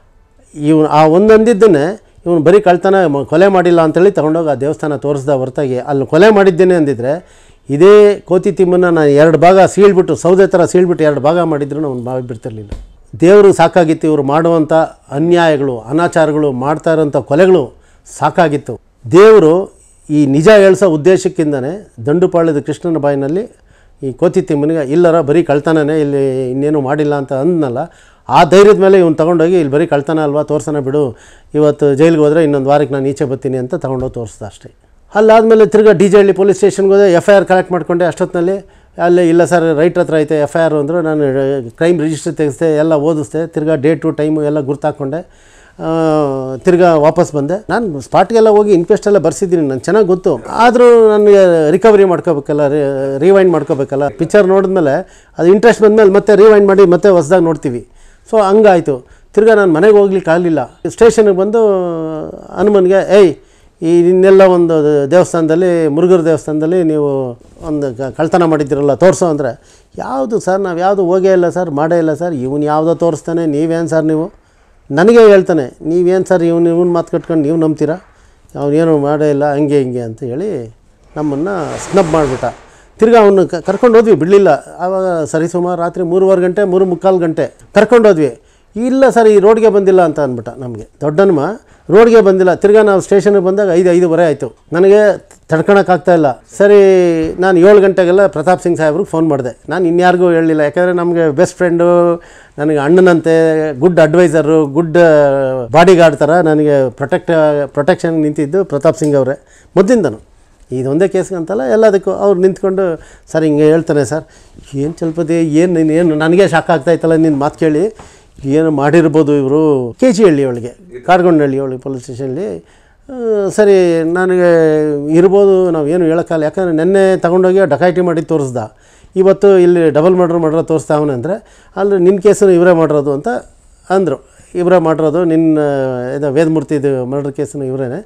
ಇವನು ಆ ಒಂದು ಅಂದಿದ್ದನ್ನೇ ಇವನು ಬರೀ ಕಳ್ತನ ಮ- ಕೊಲೆ ಮಾಡಿಲ್ಲ ಅಂತೇಳಿ ತಗೊಂಡೋಗಿ ಆ ದೇವಸ್ಥಾನ ತೋರಿಸ್ದ ಹೊರತಾಗಿ ಅಲ್ಲಿ ಕೊಲೆ ಮಾಡಿದ್ದೇನೆ ಅಂದಿದ್ರೆ ಇದೇ ಕೋತಿ ತಿಮ್ಮನ್ನ ನಾನು ಎರಡು ಭಾಗ ಸೀಳ್ಬಿಟ್ಟು ಸೌದೆ ಥರ ಸೀಳ್ಬಿಟ್ಟು ಎರಡು ಭಾಗ ಮಾಡಿದ್ರು ಅವ್ನು ಬಾವಿ ಬಿಡ್ತಿರ್ಲಿಲ್ಲ ದೇವರು ಸಾಕಾಗಿತ್ತು ಇವರು ಮಾಡುವಂಥ ಅನ್ಯಾಯಗಳು ಅನಾಚಾರಗಳು ಮಾಡ್ತಾ ಇರೋಂಥ ಕೊಲೆಗಳು ಸಾಕಾಗಿತ್ತು ದೇವರು ಈ ನಿಜ ಹೇಳ್ಸೋ ಉದ್ದೇಶಕ್ಕಿಂದನೇ ದಂಡುಪಾಳ್ಯದ ಕೃಷ್ಣನ ಬಾಯಿನಲ್ಲಿ ಈ ಕೋತಿ ತಿಮ್ಮನಿಗೆ ಇಲ್ಲರ ಬರೀ ಕಳ್ತನನೇ ಇಲ್ಲಿ ಇನ್ನೇನು ಮಾಡಿಲ್ಲ ಅಂತ ಅಂದ್ನಲ್ಲ ಆ ಧೈರ್ಯದ ಮೇಲೆ ಇವ್ನು ತೊಗೊಂಡೋಗಿ ಇಲ್ಲಿ ಬರೀ ಕಳ್ತನ ಅಲ್ವಾ ತೋರ್ಸೋಣ ಬಿಡು ಇವತ್ತು ಜೈಲಿಗೆ ಹೋದರೆ ಇನ್ನೊಂದು ವಾರಕ್ಕೆ ನಾನು ಈಚೆ ಬರ್ತೀನಿ ಅಂತ ತೊಗೊಂಡೋಗಿ ತೋರಿಸ್ದೆ ಅಷ್ಟೇ ಅಲ್ಲಾದಮೇಲೆ ತಿರ್ಗಾ ಡಿ ಜೆ ಹಳ್ಳಿ ಪೊಲೀಸ್ ಸ್ಟೇಷನ್ಗೆ ಹೋದೆ ಎಫ್ ಐ ಆರ್ ಕಲೆಕ್ಟ್ ಮಾಡ್ಕೊಂಡೆ ಅಷ್ಟೊತ್ತಿನಲ್ಲಿ ಅಲ್ಲಿ ಇಲ್ಲ ಸರ್ ರೈಟ್ ಹತ್ರ ಐತೆ ಎಫ್ ಐ ಆರ್ ಅಂದರು ನಾನು ಕ್ರೈಮ್ ರಿಜಿಸ್ಟರ್ ತೆಗೆಸ್ದೆ ಎಲ್ಲ ಓದಿಸ್ದೆ ತಿರ್ಗಾ ಡೇಟು ಟೈಮು ಎಲ್ಲ ಗುರ್ತಾಕೊಂಡೆ ಆ, ತಿರ್ಗಾ ವಾಪಸ್ ಬಂದೆ ನಾನು ಸ್ಪಾಟ್ಗೆಲ್ಲ ಹೋಗಿ ಇನ್ಕ್ವೆಸ್ಟ್ ಎಲ್ಲ ಬರ್ಸಿದ್ದೀನಿ ನಾನು ಚೆನ್ನಾಗಿ ಗೊತ್ತು ಆದರೂ ನನಗೆ ರಿಕವರಿ ಮಾಡ್ಕೋಬೇಕಲ್ಲ ರಿವೈಂಡ್ ಮಾಡ್ಕೋಬೇಕಲ್ಲ ಪಿಕ್ಚರ್ ನೋಡಿದ್ಮೇಲೆ ಅದು ಇಂಟ್ರೆಸ್ಟ್ ಬಂದಮೇಲೆ ಮತ್ತೆ ರಿವೈಂಡ್ ಮಾಡಿ ಮತ್ತೆ ಹೊಸ್ದಾಗಿ ನೋಡ್ತೀವಿ ಸೊ ಹಂಗಾಯಿತು ತಿರ್ಗಾ ನಾನು ಮನೆಗೆ ಹೋಗ್ಲಿಕ್ಕೆ ಆಗಲಿಲ್ಲ ಸ್ಟೇಷನ್ಗೆ ಬಂದು ಹನುಮನ್ಗೆ ಏಯ್ ಈ ಇನ್ನೆಲ್ಲ ಒಂದು ದೇವಸ್ಥಾನದಲ್ಲಿ ಮುರುಘರ ದೇವಸ್ಥಾನದಲ್ಲಿ ನೀವು ಒಂದು ಕ- ಕಳ್ತನ ಮಾಡಿದ್ದೀರಲ್ಲ ತೋರಿಸೋ ಅಂದರೆ ಯಾವುದು ಸರ್ ನಾವು ಯಾವುದು ಹೋಗೇ ಇಲ್ಲ ಸರ್ ಮಾಡೇ ಇಲ್ಲ ಸರ್ ಇವನು ಯಾವುದೋ ತೋರಿಸ್ತಾನೆ ನೀವೇನು ಸರ್ ನೀವು ನನಗೆ ಹೇಳ್ತಾನೆ ನೀವೇನು ಸರ್ ಇವ್ನು ಇವ್ನ ಮಾತು ಕಟ್ಕೊಂಡು ನೀವು ನಂಬ್ತೀರಾ ಅವನೇನು ಮಾಡೇ ಇಲ್ಲ ಹಂಗೆ ಹಿಂಗೆ ಅಂತ ಹೇಳಿ ನಮ್ಮನ್ನು ಸ್ನಬ್ ಮಾಡಿಬಿಟ್ಟ ತಿರ್ಗಾ ಅವನು ಕರ್ಕೊಂಡು ಹೋದ್ವಿ ಬಿಡಲಿಲ್ಲ ಆವಾಗ ಸರಿಸುಮಾರು ರಾತ್ರಿ ಮೂರುವರೆ ಗಂಟೆ ಮೂರು ಮುಕ್ಕಾಲು ಗಂಟೆ ಕರ್ಕೊಂಡು ಹೋದ್ವಿ ಇಲ್ಲ ಸರ್ ಈ ರೋಡ್ಗೆ ಬಂದಿಲ್ಲ ಅಂತ ಅಂದ್ಬಿಟ್ಟ ನಮಗೆ ದೊಡ್ಡನ್ಮ ರೋಡ್ಗೆ ಬಂದಿಲ್ಲ ತಿರ್ಗಾ ನಾವು ಸ್ಟೇಷನ್ಗೆ ಬಂದಾಗ ಐದು ಐದುವರೆ ಆಯಿತು ನನಗೆ ತಡ್ಕೊಳಕ್ಕಾಗ್ತಾ ಇಲ್ಲ ಸರಿ ನಾನು ಏಳು ಗಂಟೆಗೆಲ್ಲ ಪ್ರತಾಪ್ ಸಿಂಗ್ ಸಾಹೇಬ್ರಿಗೆ ಫೋನ್ ಮಾಡಿದೆ ನಾನು ಇನ್ಯಾರಿಗೂ ಹೇಳಲಿಲ್ಲ ಯಾಕಂದರೆ ನಮಗೆ ಬೆಸ್ಟ್ ಫ್ರೆಂಡು ನನಗೆ ಅಣ್ಣನಂತೆ good adviser good bodyguard ಥರ ನನಗೆ ಪ್ರೊಟೆಕ್ಟ್ ಪ್ರೊಟೆಕ್ಷನ್ ನಿಂತಿದ್ದು ಪ್ರತಾಪ್ ಸಿಂಗ್ ಅವರೇ ಮೊದಲಿಂದನು ಇದೊಂದೇ ಕೇಸ್ಗಂತಲ್ಲ ಎಲ್ಲದಕ್ಕೂ ಅವ್ರು ನಿಂತ್ಕೊಂಡು ಸರ್ ಹಿಂಗೆ ಹೇಳ್ತಾನೆ ಸರ್ ಏನು ಸ್ವಲ್ಪದೇ ಏನು ನೀನು ಏನು ನನಗೆ ಶಾಕ್ ಆಗ್ತಾಯಿತ್ತಲ್ಲ ನಿನ್ನ ಮಾತು ಕೇಳಿ ಏನು ಮಾಡಿರ್ಬೋದು ಇವರು ಕೆ ಜಿ ಹಳ್ಳಿ ಒಳಗೆ ಕಾರ್ಗೊಂಡಹಳ್ಳಿ ಒಳಗೆ ಪೊಲೀಸ್ ಸ್ಟೇಷನಲ್ಲಿ ಆ, ಸರಿ ನನಗೆ ಇರ್ಬೋದು ನಾವು ಏನು ಹೇಳೋಕ್ಕಲ್ಲ ಯಾಕಂದರೆ ನೆನ್ನೆ ತಗೊಂಡೋಗಿ ಡಕಾಯಿಟಿ ಮಾಡಿ ತೋರಿಸ್ದ ಇವತ್ತು ಇಲ್ಲಿ ಡಬಲ್ ಮರ್ಡ್ರ್ ಮಾಡಿರೋ ತೋರಿಸ್ತಾ ಅವನು ಅಂದರೆ ಅಲ್ಲಿ ನಿನ್ನ ಕೇಸನ್ನು ಇವರೇ ಮಾಡಿರೋದು ಅಂತ ಅಂದರು ಇವರೇ ಮಾಡಿರೋದು ನಿನ್ನ ಇದು ವೇದಮೂರ್ತಿದು ಮರ್ಡರ್ ಕೇಸನ್ನು ಇವರೇ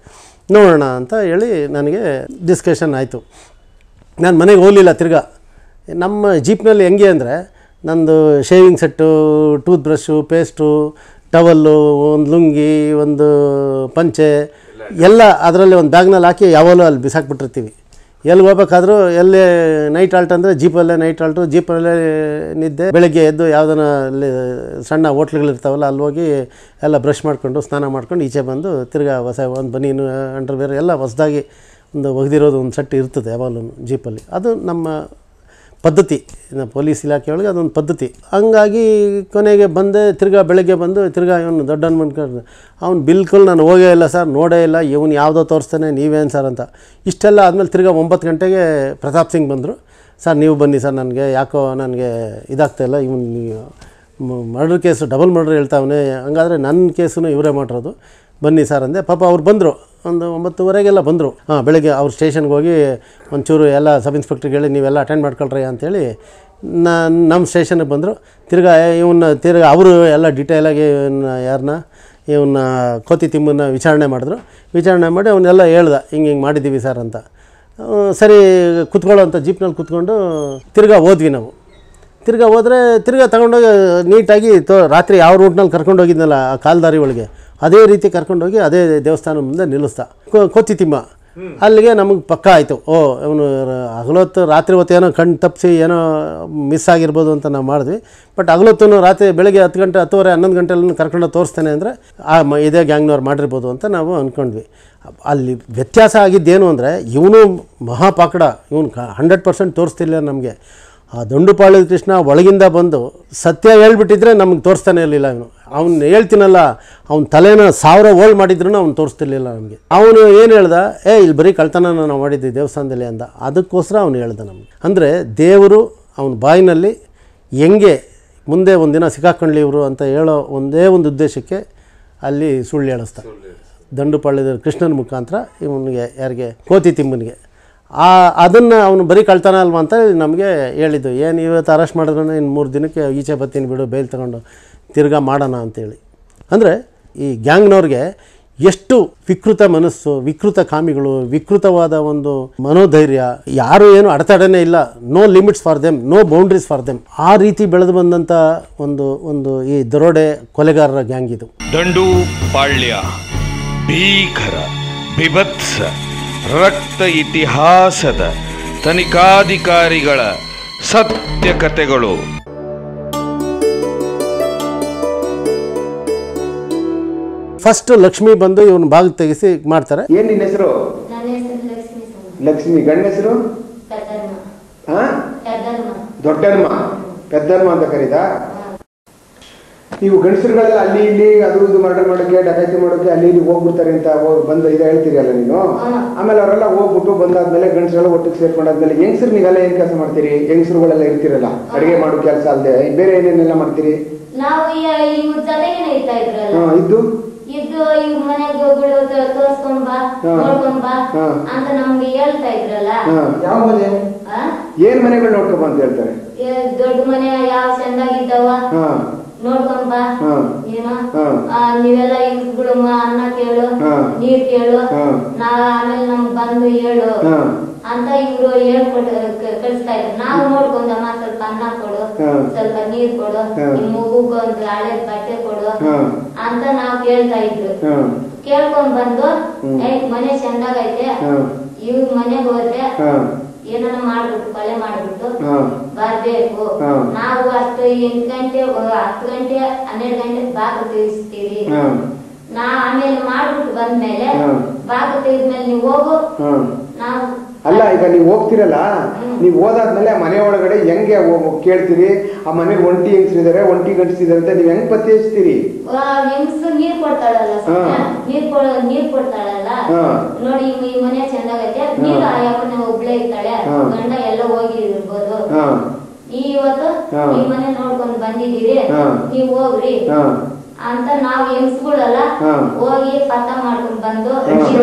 ನೋಡೋಣ ಅಂತ ಹೇಳಿ ನನಗೆ ಡಿಸ್ಕಷನ್ ಆಯಿತು ನಾನು ಮನೆಗೆ ಹೋಗಲಿಲ್ಲ ತಿರ್ಗಾ ನಮ್ಮ ಜೀಪ್ನಲ್ಲಿ ಹೆಂಗೆ ಅಂದರೆ ನಂದು shaving set toothbrush paste towel ಒಂದು ಲುಂಗಿ ಒಂದು ಪಂಚೆ ಎಲ್ಲ ಅದರಲ್ಲಿ ಒಂದು ಬ್ಯಾಗ್ನಲ್ಲಿ ಹಾಕಿ ಯಾವಾಗಲೂ ಅಲ್ಲಿ ಬಿಸಾಕ್ಬಿಟ್ಟಿರ್ತೀವಿ ಎಲ್ಲಿ ಹೋಗ್ಬೇಕಾದ್ರೂ ಎಲ್ಲೇ ನೈಟ್ ಆಲ್ಟ್ ಅಂದರೆ ಜೀಪಲ್ಲೇ ನೈಟ್ ಆಲ್ಟು ಜೀಪಲ್ಲೇ ನಿದ್ದೆ ಬೆಳಗ್ಗೆ ಎದ್ದು ಯಾವುದನ್ನ ಅಲ್ಲಿ ಸಣ್ಣ ಹೋಟ್ಲುಗಳಿರ್ತಾವಲ್ಲ ಅಲ್ಲಿ ಹೋಗಿ ಎಲ್ಲ ಬ್ರಷ್ ಮಾಡಿಕೊಂಡು ಸ್ನಾನ ಮಾಡ್ಕೊಂಡು ಈಚೆ ಬಂದು ತಿರ್ಗಾ ಹೊಸ ಒಂದು ಬನೀನು ಅಂಡರ್ವೇರ್ ಎಲ್ಲ ಹೊಸದಾಗಿ ಒಂದು ಒಗೆದಿರೋದು ಒಂದು ಸೆಟ್ ಇರ್ತದೆ ಯಾವಾಗಲೂ ಜೀಪಲ್ಲಿ ಅದು ನಮ್ಮ ಪದ್ಧತಿ ಇನ್ನು ಪೊಲೀಸ್ ಇಲಾಖೆಯೊಳಗೆ ಅದೊಂದು ಪದ್ಧತಿ ಹಂಗಾಗಿ ಕೊನೆಗೆ ಬಂದೆ ತಿರ್ಗಾ ಬೆಳಗ್ಗೆ ಬಂದು ತಿರ್ಗಾ ಇವನು ದೊಡ್ಡ ಅನ್ಮನ್ಕೊಂಡು ಅವ್ನು ಬಿಲ್ಕುಲ್ ನಾನು ಹೋಗೇ ಇಲ್ಲ ಸರ್ ನೋಡೇ ಇಲ್ಲ ಇವನು ಯಾವುದೋ ತೋರಿಸ್ತಾನೆ ನೀವೇನು ಸರ್ ಅಂತ ಇಷ್ಟೆಲ್ಲ ಆದಮೇಲೆ ತಿರ್ಗಾ ಒಂಬತ್ತು ಗಂಟೆಗೆ ಪ್ರತಾಪ್ ಸಿಂಗ್ ಬಂದರು ಸರ್ ನೀವು ಬನ್ನಿ ಸರ್ ನನಗೆ ಯಾಕೋ ನನಗೆ ಇದಾಗ್ತಾಯಿಲ್ಲ ಇವನು ಮರ್ಡರ್ ಕೇಸು ಡಬಲ್ ಮರ್ಡರ್ ಹೇಳ್ತಾವನೆ ಹಂಗಾದ್ರೆ ನನ್ನ ಕೇಸನ್ನು ಇವರೇ ಮಾಡಿರೋದು ಬನ್ನಿ ಸರ್ ಅಂದೆ ಪಾಪ ಅವ್ರು ಬಂದರು ಒಂದು ಒಂಬತ್ತುವರೆಗೆಲ್ಲ ಬಂದರು ಹಾಂ ಬೆಳಗ್ಗೆ ಅವ್ರ ಸ್ಟೇಷನ್ಗೆ ಹೋಗಿ ಒಂಚೂರು ಎಲ್ಲ ಸಬ್ ಇನ್ಸ್ಪೆಕ್ಟ್ರಿಗೆ ಹೇಳಿ ನೀವೆಲ್ಲ ಅಟೆಂಡ್ ಮಾಡ್ಕೊಳ್ರಿ ಅಂತೇಳಿ ನಾನು ನಮ್ಮ ಸ್ಟೇಷನ್ಗೆ ಬಂದರು ತಿರ್ಗಾ ಇವನ್ನ ತಿರ್ಗಾ ಅವರು ಎಲ್ಲ ಡೀಟೇಲಾಗಿ ಇವನ್ನ ಯಾರನ್ನ ಇವನ್ನ ಕೋತಿ ತಿಮ್ಮನ್ನ ವಿಚಾರಣೆ ಮಾಡಿದ್ರು ವಿಚಾರಣೆ ಮಾಡಿ ಅವನ್ನೆಲ್ಲ ಹೇಳ್ದ ಹಿಂಗೆ ಹಿಂಗೆ ಮಾಡಿದ್ದೀವಿ ಸರ್ ಅಂತ ಆ, ಸರಿ ಕುತ್ಕೊಳ್ಳೋ ಅಂತ ಜೀಪ್ನಲ್ಲಿ ಕುತ್ಕೊಂಡು ತಿರ್ಗಾ ಹೋದ್ವಿ ನಾವು ತಿರ್ಗಾ ಹೋದರೆ ತಿರ್ಗಾ ತಗೊಂಡೋಗಿ ನೀಟಾಗಿ ತೋ ರಾತ್ರಿ ಯಾವ ರೂಟ್ನಲ್ಲಿ ಕರ್ಕೊಂಡು ಹೋಗಿದ್ನಲ್ಲ ಆ ಕಾಲ್ದಾರಿ ಒಳಗೆ ಅದೇ ರೀತಿ ಕರ್ಕೊಂಡೋಗಿ ಅದೇ ದೇವಸ್ಥಾನ ಮುಂದೆ ನಿಲ್ಲಿಸ್ದ ಕೋ- ಕೋತಿ ತಿಮ್ಮ ಅಲ್ಲಿಗೆ ನಮಗೆ ಪಕ್ಕ ಆಯಿತು ಓ ಅವನು ಹಗಲೊತ್ತು ರಾತ್ರಿ ಹೊತ್ತು ಏನೋ ಕಣ್ಣು ತಪ್ಪಿಸಿ ಏನೋ ಮಿಸ್ ಆಗಿರ್ಬೋದು ಅಂತ ನಾವು ಮಾಡಿದ್ವಿ ಬಟ್ ಹಗಲೊತ್ತು ರಾತ್ರಿ ಬೆಳಗ್ಗೆ ಹತ್ತು ಗಂಟೆ ಹತ್ತುವರೆ ಹನ್ನೊಂದು ಗಂಟೆಲ್ಲ ಕರ್ಕೊಂಡು ತೋರಿಸ್ತಾನೆ ಅಂದರೆ ಆ ಮ ಇದೇ ಗ್ಯಾಂಗ್ನವ್ರು ಮಾಡಿರ್ಬೋದು ಅಂತ ನಾವು ಅಂದ್ಕೊಂಡ್ವಿ ಅಲ್ಲಿ ವ್ಯತ್ಯಾಸ ಆಗಿದ್ದೇನು ಅಂದರೆ ಇವನು ಮಹಾಪಾಕಡ ಇವನು ಕ ಹಂಡ್ರೆಡ್ ಪರ್ಸೆಂಟ್ ತೋರಿಸ್ತಿಲ್ಲ ನಮಗೆ ಆ ದಂಡುಪಾಳ್ಯದ ಕೃಷ್ಣ ಒಳಗಿಂದ ಬಂದು ಸತ್ಯ ಹೇಳ್ಬಿಟ್ಟಿದ್ರೆ ನಮಗೆ ತೋರಿಸ್ತಾನೆ ಇರಲಿಲ್ಲ ಅವನು ಅವ್ನು ಹೇಳ್ತೀನಲ್ಲ ಅವ್ನ ತಲೆನ ಸಾವಿರ ಓಲ್ಡ್ ಮಾಡಿದ್ರು ಅವ್ನು ತೋರಿಸ್ತಿರ್ಲಿಲ್ಲ ನಮಗೆ ಅವನು ಏನು ಹೇಳ್ದ ಏ ಇಲ್ಲಿ ಬರೀ ಕಳ್ತನ ನಾವು ಮಾಡಿದ್ವಿ ದೇವಸ್ಥಾನದಲ್ಲಿ ಅಂದ ಅದಕ್ಕೋಸ್ಕರ ಅವನು ಹೇಳ್ದ ನಮಗೆ ಅಂದರೆ ದೇವರು ಅವನ ಬಾಯಿನಲ್ಲಿ ಹೆಂಗೆ ಮುಂದೆ ಒಂದಿನ ಸಿಕ್ಕಾಕೊಂಡ್ಲಿ ಇವರು ಅಂತ ಹೇಳೋ ಒಂದೇ ಒಂದು ಉದ್ದೇಶಕ್ಕೆ ಅಲ್ಲಿ ಸುಳ್ಳು ಹೇಳಿಸ್ದ ದಂಡುಪಾಳ್ಯದ ಕೃಷ್ಣನ ಮುಖಾಂತರ ಇವನಿಗೆ ಯಾರಿಗೆ ಕೋತಿ ತಿಮ್ಮನಿಗೆ ಆ ಅದನ್ನು ಅವನು ಬರೀ ಕಳ್ತಾನ ಅಲ್ವಾ ಅಂತ ನಮಗೆ ಹೇಳಿದ್ದು ಏನು ಇವತ್ತು ಅರೆಸ್ಟ್ ಮಾಡಿದ್ರೆ ಇನ್ನು ಮೂರು ದಿನಕ್ಕೆ ಈಚೆ ಬರ್ತೀನಿ ಬಿಡು ಬೇಲ್ ತಗೊಂಡು ತಿರ್ಗಾ ಮಾಡೋಣ ಅಂತೇಳಿ ಅಂದರೆ ಈ ಗ್ಯಾಂಗ್ನವ್ರಿಗೆ ಎಷ್ಟು ವಿಕೃತ ಮನಸ್ಸು ವಿಕೃತ ಕಾಮಿಗಳು ವಿಕೃತವಾದ ಒಂದು ಮನೋಧೈರ್ಯ ಯಾರು ಏನು ಅಡೆತಡೆನೇ ಇಲ್ಲ no limits for them no boundaries for them ಆ ರೀತಿ ಬೆಳೆದು ಬಂದಂಥ ಒಂದು ಒಂದು ಈ ದರೋಡೆ ಕೊಲೆಗಾರರ ಗ್ಯಾಂಗ್ ಇದು ದಂಡು ಪಾಳ್ಯ ಭೀಕರ ಬಿಭತ್ಸ ರಕ್ತ ಇತಿಹಾಸದ ತನಿಖಾಧಿಕಾರಿಗಳ ಸತ್ಯ ಕಥೆಗಳು ಫಸ್ಟ್ ಲಕ್ಷ್ಮಿ ಬಂದು ಇವನು ಬಾಗಿಲು ತೆಗೆಸಿ ಮಾಡ್ತಾರೆ ಏನ್ ನಿನ್ನ ಹೆಸರು ನನ್ನ ಹೆಸರು ಲಕ್ಷ್ಮೀ ಸ್ವಾಮಿ ಲಕ್ಷ್ಮಿ ಗಂಡ ಹೆಸರು ಪೆದ್ದಮ್ಮ ಹಾ ಪೆದ್ದಮ್ಮ ದೊಡ್ಡಮ್ಮ ಪೆದ್ದಮ್ಮ ಅಂತ ಕರೀದ ನೀವು ಗಂಡಸರುಗಳೆಲ್ಲ ಅಲ್ಲಿ ಇಲ್ಲಿ ಅದು ಇದು ಮರ್ಡರ್ ಮಾಡೋಕೆ ಡಕಾಯಿತಿ ಮಾಡೋಕೆ ಅಲ್ಲಿ ಇಲ್ಲಿ ಹೋಗ್ಬಿಡ್ತಾರೆ ಅಂತ ಹೋಗ್- ಬಂದು ಇದು ಹೇಳ್ತೀರಲ್ಲ ನೀನು ಆಮೇಲೆ ಅವರೆಲ್ಲ ಹೋಗ್ಬಿಟ್ಟು ಬಂದಾದ್ಮೇಲೆ ಗಂಡಸರೆಲ್ಲ ಒಟ್ಟಿಗೆ ಸೇರ್ಕೊಂಡಾದ್ಮೇಲೆ ಹೆಂಗಸರು ನೀವೆಲ್ಲ ಏನ್ ಕೆಲಸ ಮಾಡ್ತೀರಿ ಹೆಂಗಸರುಗಳೆಲ್ಲ ಇರ್ತಿರಲ್ಲ ಅಡಿಗೆ ಮಾಡೋ ಕೆಲಸ ಅಲ್ಲದೆ ಬೇರೆ ಏನೇನೆಲ್ಲ ಮಾಡ್ತೀರಿ ನಾವು ಈ- ಇವ್ರ ಜೊತೆಗೇನೆ ಇರ್ತಾ ಇದ್ರಲ್ಲ ಹಾ ಇದ್ದು ಇದ್ದು ಇವ್ರ ಮನೆಗೆ ಹೋಗ್ಬಿಡು ತ- ತೋರ್ಸ್ಕೊಂಡ್ ಬಾ ಹಾ. ನೋಡ್ಕೊಂಡ್ ಬಾ ಹಾ. ಅಂತ ನಮ್ಗೆ ಹೇಳ್ತಾ ಇದ್ರಲ್ಲ ಹಾ ಯಾವ ಮನೆ ಆ? ಏನ್ ಮನೆಗಳು ನೋಡ್ಕೊಂಬ ಅಂತ ಹೇಳ್ತಾರೆ ಏ, ದೊಡ್ಡ ಮನೆ ಯಾವ ಚಂದಾಗಿದ್ದಾವ ಹಾ ನೋಡ್ಕೊಂಡ್ ಬಾ ಹಾ. ಏನೋ ಹಾ. ಆ, ನೀವೆಲ್ಲ ಹೆಂಗ್ಸ್ಗಳು ಅನ್ನ ಕೇಳು ಹಾ. ನೀರ್ ಕೇಳು ಹಾ. ನಾವ್ ಆಮೇಲೆ ನಮ್ಗ್ ಬಂದು ಹೇಳು ಹಾ ಅಂತ ಇವ್ರು ಹೇಳ್ಕೊಟ್ಟು ಕ- ಕಳಿಸ್ತಾ ಇದ್ರು ನಾವು ನೋಡ್ಕೊಂಡಮ್ಮ ಸ್ವಲ್ಪ ಅನ್ನ ಕೊಡು ಹಾ. ಸ್ವಲ್ಪ ನೀರ್ ಕೊಡು ಹಾ. ನಿಮ್ ಮಗುಗ್ ಒಂದು ಹಳೆ ಬಟ್ಟೆ ಕೊಡು ಹಾ. ಅಂತ ನಾವ್ ಕೇಳ್ತಾ ಇದ್ರು ಹಾ ಕೇಳ್ಕೊಂಡ್ ಬಂದು ಹ್ಮ್. ಏ ಮನೆ ಚಂದಾಗೈತೆ ಹಾ. ಇವ್ರ ಮನೆಗ್ ಹೋದ್ರೆ ಹಾ ಏನಾರ ಮಾಡ್ಬಿಟ್ಟು ಕೊಲೆ ಮಾಡ್ಬಿಟ್ಟು ಹಾ. ಬರ್ಬೇಕು ಹಾ. ನಾವು ಅಷ್ಟು ಎಂಟು ಗಂಟೆ ಒ- ಹತ್ತು ಗಂಟೆ ಹನ್ನೆರಡು ಗಂಟೆ ಬಾಗಿಲು ತಿಳಿಸ್ತೀವಿ ಹಾ ನಾ ಆಮೇಲೆ ಮಾಡ್ಬಿಟ್ಟು ಬಂದ್ಮೇಲೆ ಹಾ. ಬಾಗಿಲು ತೆಗೆದ್ಮೇಲೆ ನೀವು ಹೋಗು ಹಾ ನಾವು ಅಲ್ಲ ಈಗ ನೀವು ಹೋಗ್ತಿರಲ್ಲ ಹ್ಮ್. ನೀವು ಹೋದಾದ್ಮೇಲೆ ಆ ಮನೆ ಒಳಗಡೆ ಹೆಂಗೆ ಹೋಗ್- ಕೇಳ್ತೀರಿ ಆ ಮನೇಲಿ ಒಂಟಿ ಹೆಂಗಸರಿದ್ದಾರೆ ಒಂಟಿ ಗಂಡಸಿದ್ದಾರೆ ಅಂತ ನೀವು ಹೆಂಗ್ ಪತ್ತೆ ಹಚ್ತೀರಿ ಹೆಂಗಸು ನೀರ್ ಕೊಡ್ತಾಳಲ್ಲ ಸೌಮ್ಯ, ಹಾ. ನೀರ್ ಕೊಡ ನೀರ್ ಕೊಡ್ತಾಳಲ್ಲ ಹಾ. ನೋಡಿ ಈ ಈ ಮನೆ ಚಂದಾಗೈತೆ ನೀರು ಯಾವನ್ನ ಒಬ್ಳೆ ಇರ್ತಾಳೆ ಹಾ. ಗಂಡ ಎಲ್ಲ ಹೋಗಿ ಇರ್ಬೋದು ಹಾ ಈ ಇವತ್ತು ಹಾ. ಈ ಮನೆ ನೋಡ್ಕೊಂಡ್ ಬಂದಿದ್ದೀರಿ ಹಾ. ನೀವ್ ಹೋಗ್ರಿ ಹಾ ಅಂತ ನಾವ್ ಹೆಂಗಸ್ಗಳಲ್ಲ ಹಾ. ಹೋಗಿ ಪತ್ತ ಮಾಡ್ಕೊಂಡ್ ಬಂದು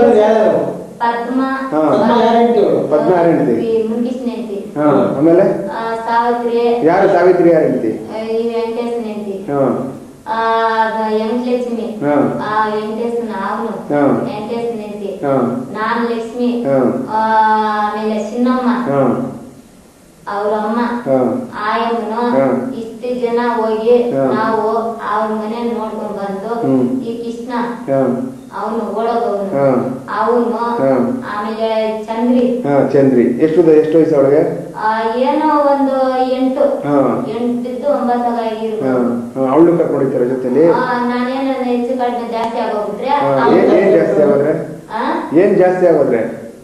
ಪದ್ಮ ಹಾ. ಪದ್ಮ ಯಾರ್ ಹೆಂಡ್ತಿ? ಮುಗಿಸ್ನ ಹೆಂಡ್ತಿ ಹಾ ಆಮೇಲೆ ಆ, ಸಾವಿತ್ರಿ ಯಾರು ಸಾವಿತ್ರಿ ಯಾರು ಹೇಳ್ತಿ ಆ, ಈ ವೆಂಕಟೇಶ್ ಹೆಂಡ್ತಿ ಹಾ ಆ, ಲಕ್ಷ್ಮಿ ಹಾ. ಆ ವೆಂಕಟೇಶನ ಅವನು ಹಾ. ವೆಂಕಟೇಶನ ಹೆಂಡತಿ ಹಾ. ನಾನ್ ಲಕ್ಷ್ಮಿ ಹಾ. ಆ, ಆಮೇಲೆ ಚಿನ್ನಮ್ಮ ಹಾ ಅವ್ರ ಅಮ್ಮ ಹಾ ಆಯಮ್ಮನು ಹಾ. ಇಷ್ಟು ಜನ ಹೋಗಿ ಹಾ. ನಾವು ಅವ್ರ ಮನೆ ನೋಡ್ಕೊಂಡ್ ಬಂದು ಹ್ಮ್. ಈ ಕೃಷ್ಣ ಹಾ ಅವನು ಒಳಗವನು ಹಾ. ಅವನು ಹಾ. ಆಮೇಲೆ ಚಂದ್ರಿ ಹಾ ಚಂದ್ರಿ ಎಷ್ಟು ಎಷ್ಟು ವಯಸ್ಸು ಅವಳಿಗೆ ಆ, ಏನೋ ಒಂದು ಎಂಟು ಹಾ. ಎಂಟಿದ್ದು ಒಂಬತ್ತಾಗ ಹಾ ಆಗಿರ್ಬೋದು ಅವಳು ಕರ್ಕೊಂಡಿರ್ತಾರೆ ಜೊತೆಲಿ ಆ, ನಾನೇನ ಹೆಚ್ಚು ಕಡಿಮೆ ಜಾಸ್ತಿ ಆಗೋಗ್ಬಿಟ್ರೆ ಹಾ, ಅವ್ನು ಏನ್ ಏನ್ ಜಾಸ್ತಿ ಆಗೋದ್ರೆ ಆ? ಏನ್ ಜಾಸ್ತಿ ಆಗೋದ್ರೆ